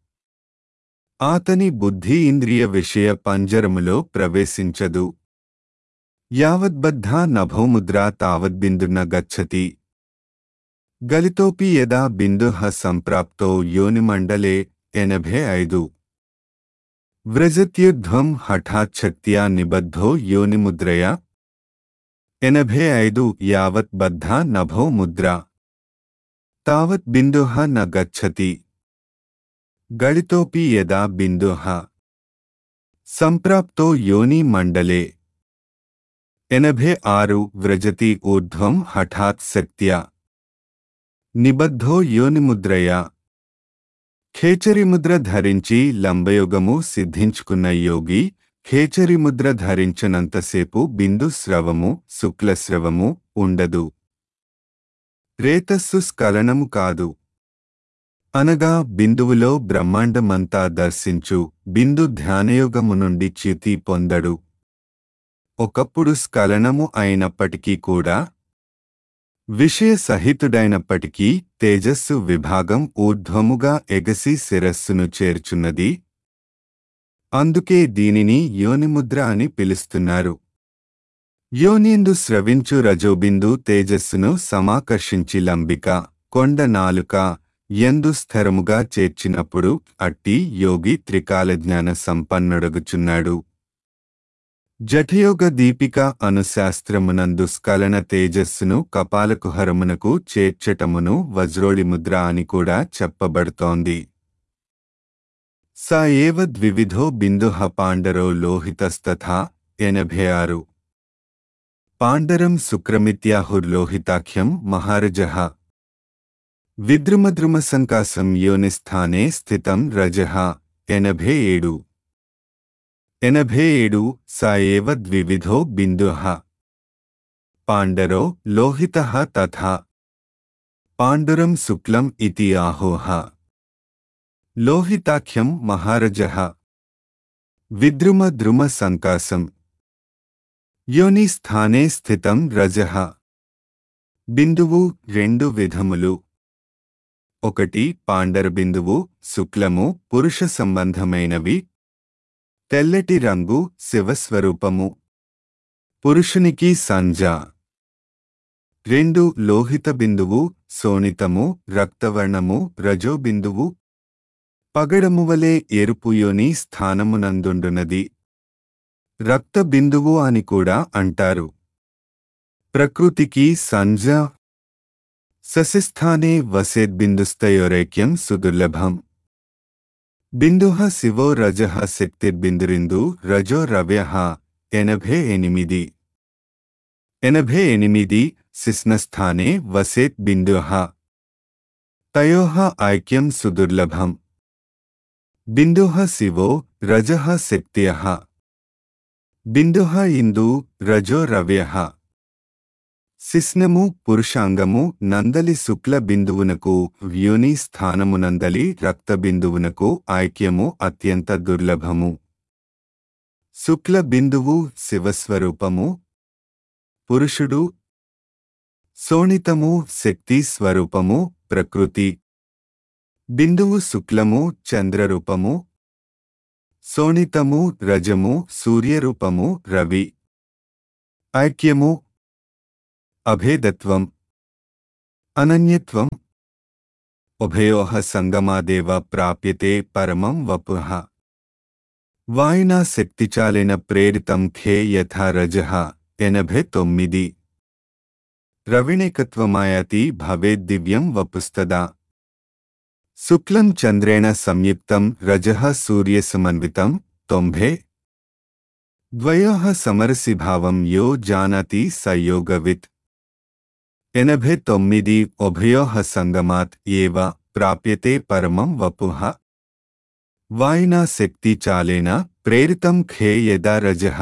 ఆతని బుద్ధి ఇంద్రియ విషయ పంజరములో ప్రవేశించదు యావద్బద్ధా నభోముద్రా తావద్బిందున గచ్చతి గలితోపి యదా బిందుః సంప్రాప్తో యోనిమండలే ఎనభై ఐదు వ్రజత్యుద్ధం హఠాచ్చక్త్యా నిబద్ధో యోనిముద్రయా ఎనభై ఐదు యావత్ బద్ధా నభో ముద్ర తావత్ బిందుః న గచ్చతి గళితోపి యదా బిందుః సంప్రాప్తో యోని మండలే ఎనభై ఆరు వ్రజతి ఊర్ధ్వం హఠాత్ శక్త్యా నిబద్ధో యోనిముద్రయా ఖేచరిముద్ర ధరించి లంబయోగము సిద్ధించుకున్న యోగి ఖేచరిముద్ర ధరించనంతసేపు బిందు స్రవము శుక్లస్రవము ఉండదు రేతస్సు స్ఖలనము కాదు అనగా బిందువులో బ్రహ్మాండమంతా దర్శించు బిందు ధ్యానయోగము నుండి చ్యుతి పొందడు ఒకప్పుడు స్ఖలనము అయినప్పటికీ కూడా విషయ సహితుడైనప్పటికీ తేజస్సు విభాగం ఊర్ధ్వముగా ఎగసి శిరస్సును చేర్చున్నది అందుకే దీనిని యోనిముద్ర అని పిలుస్తున్నారు యోనిందు స్రవించు రజోబిందు తేజస్సును సమాకర్షించి లంబిక కొండ నాలుక ఎందు స్థిరముగా చేర్చినప్పుడు అట్టి యోగి త్రికాల జ్ఞాన సంపన్నుడగుచున్నాడు జఠయోగ దీపిక అనుశాస్త్రమునందు స్ఖలన తేజస్సును కపాలకుహరమునకు చేర్చటమును వజ్రోళిముద్ర అని కూడా చెప్పబడుతోంది స ఏవ ద్వివిధో బిందుః పాండరో లోహితస్తథా ఎనభై ఆరు పాండరం శుక్రమిత్యాహుర్లోహితాఖ్యం మహారజః విద్రుమద్రుమసంకాసం యోనిస్థానే స్థితం రజః ఎనభై ఏడు ఎనభై ఏడు స ఏవ ద్వివిధో బిందుః పాండరో లోహితః తథా పాండురం శుక్లం ఇతి ఆహోః లోహితాఖ్యం మహారజః విద్రుమ ద్రుమ సంకాసం యోని స్థానే స్థితం రజః బిందువు రెండు విధములు ఒకటి పాండర బిందువు శుక్లము పురుష సంబంధమైనవి తెల్లటి రంగు శివస్వరూపము పురుషునికి సంజ రెండు లోహిత బిందువు సోనితము రక్తవర్ణము రజో బిందువు పగడమువలే ఎరుపు యోని స్థానమునందుండునది రక్త బిందువు అని కూడా అంటారు ప్రకృతికి సంజ ససిస్థానే వసేద్బిందుస్తయోరైక్యం సుదుర్లభం బిందుః శివో రజః శక్తిర్బిందురిందు రజో రవ్యః ఎనభై ఎనిమిది ఎనభై ఎనిమిది శిస్నస్థానే వసేత్ బిందుః తయోః ఐక్యం సుదుర్లభం బిందుః శివో రజః శక్త్యః బిందుః ఇందు రజో రవ్యః శిస్నము పురుషాంగము నందలి శుక్ల బిందువునకు వ్యూని స్థానమునందలి రక్త బిందువునకు ఐక్యము అత్యంత దుర్లభము శుక్ల బిందువు శివస్వరూపము పురుషుడు సోణితము శక్తి స్వరూపము ప్రకృతి బిందువు శుక్లము చంద్రరూపము సోణితము రజము సూర్యరూపము రవి ఐక్యము అభేదత్వం అనన్యత్వం ఉభయోః సంగమాదేవ ప్రాప్యతే పరమం వపుః వాయునా శక్తిచాలిన ప్రేరితం ఖే యథా రజః ఎనభై తొమ్మిది రవిణేకత్వమాయాతి భవేద్దివ్యం వపుస్తదా శుక్లం చంద్రేణ సంయుక్తం రజః సూర్యసమన్వితం తొంభై ద్వయోః సమరసిభావం యో జానాతి స యోగవిత్ ఎనభై తొమ్మిది ఉభయోః సంగమాత్ ఏవ ప్రాప్యతే పరమం వపుః వాయునా శక్తి చాలేన ప్రేరితం ఖే యదా రజః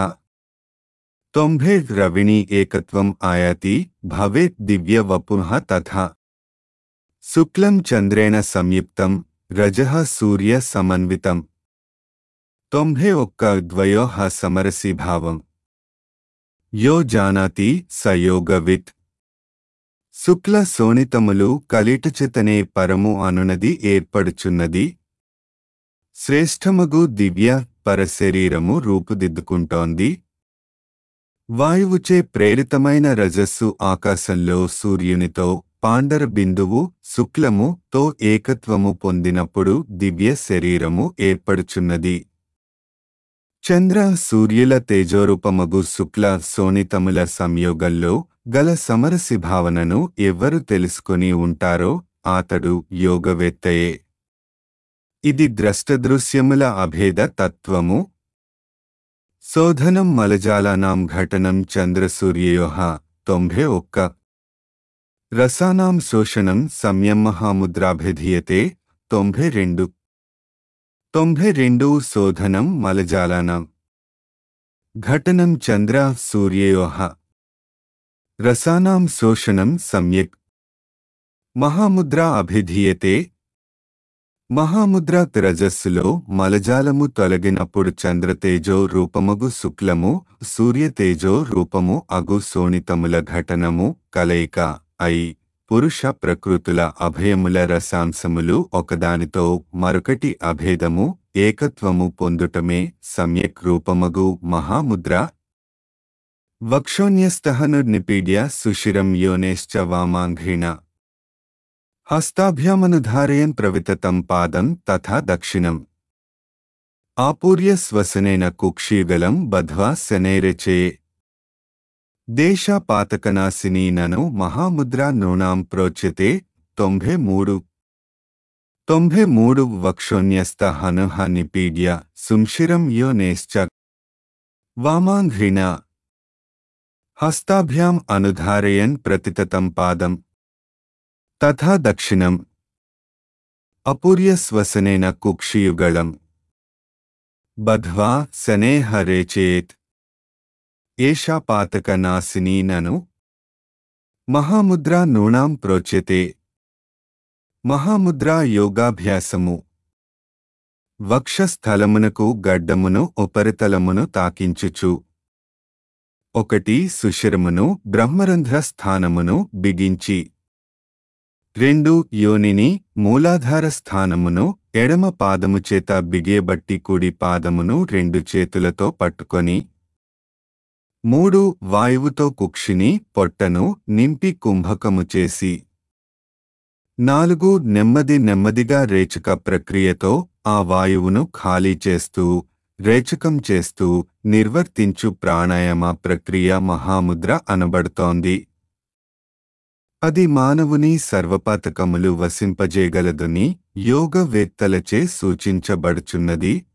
తొంభై రవిణి ఏకత్వం ఆయాతి భవేత్ దివ్య వపుః తథా శుక్లం చంద్రేణ సంయుక్తం రజః సూర్య సమన్వితం తొంభై ఒక్క ద్వయోః సమరసిభావం యో జానాతి స యోగవిత్ శుక్ల సోనితములు కలిటచితనే పరము అనునది ఏర్పడుచున్నది శ్రేష్టమగు దివ్య పరశరీరము రూపుదిద్దుకుంటోంది వాయువుచే ప్రేరితమైన రజస్సు ఆకాశంలో సూర్యునితో పాండర బిందువు శుక్లము తో ఏకత్వము పొందినప్పుడు దివ్య శరీరము ఏర్పడుచున్నది చంద్ర సూర్యుల తేజోరూపమగు శుక్ల సోనితముల సంయోగంలో గల సమరసి భావనను ఎవ్వరు తెలుసుకొని ఉంటారో ఆతడు యోగవేత్తయే ఇది ద్రష్టదృశ్యముల అభేద తత్వము శోధనం మలజాలానాం ఘటనం చంద్రసూర్యయోః తొంభై ఒక్క రసానాం శోషణం సంయమహాముద్రాభిధీయతే తొంభై రెండు తొంభై రెండు శోధనం మలజాలానాం ఘటనం చంద్ర సూర్యయోః రసానాం శోషణం సమ్యక్ మహాముద్ర అభిధీయతే మహాముద్ర రజస్సులో మలజాలము తొలగినప్పుడు చంద్రతేజో రూపమగు శుక్లము సూర్యతేజో రూపము అగు శోణితముల ఘటనము కలయిక అయి పురుష ప్రకృతుల అభయముల రసాంశములు ఒకదానితో మరొకటి అభేదము ఏకత్వము పొందుటమే సమ్యక్ రూపమగు మహాముద్ర వక్షోన్యస్తహనుర్నిపీడ్య సుశిరం యోనేశ్చ వామాంఘ్రిణ హస్తాభ్యామనుధారయన్ ప్రవితతం పాదం తథా దక్షిణం ఆపూర్య శ్వసనేన కుక్షీగలం బధ్వా శనైరచే దేశాపాతకనాశిని నను మహాముద్ర నృణాం ప్రోచ్యతే తొంభై మూడు తొంభై మూడు వక్షోన్యస్త హనుహ నిపీడ్య సుంశిరం యోనేశ్చ వామాంఘ్రిణ హస్తాభ్యాం అనుధారయన్ ప్రతితతం పాదం తథా దక్షిణం అపూర్య శ్వసనేన కుక్షియుగళం బధ్వా శనేహ రేచేత్ ఏషా పాతకనాశిని నను మహాముద్రా నూణాం ప్రోచ్యతే మహాముద్రా యోగాభ్యాసము వక్షస్థలమునకు గడ్డమును ఉపరితలమును తాకించుచు ఒకటి సుశిరమును బ్రహ్మరంధ్ర స్థానమును బిగించి రెండు యోనిని మూలాధార స్థానమును ఎడమ పాదము చేత బిగేబట్టి కుడి పాదమును రెండు చేతులతో పట్టుకొని మూడు వాయువుతో కుక్షిని పొట్టను నింపి కుంభకము చేసి నాలుగు నెమ్మది నెమ్మదిగా రేచక ప్రక్రియతో ఆ వాయువును ఖాళీ చేస్తూ రేచకం చేస్తూ నిర్వర్తించు ప్రాణాయామ ప్రక్రియ మహాముద్ర అనబడుతోంది అది మానవుని సర్వపాతకములు వసింపజేయగలదని యోగవేత్తలచే సూచించబడుచున్నది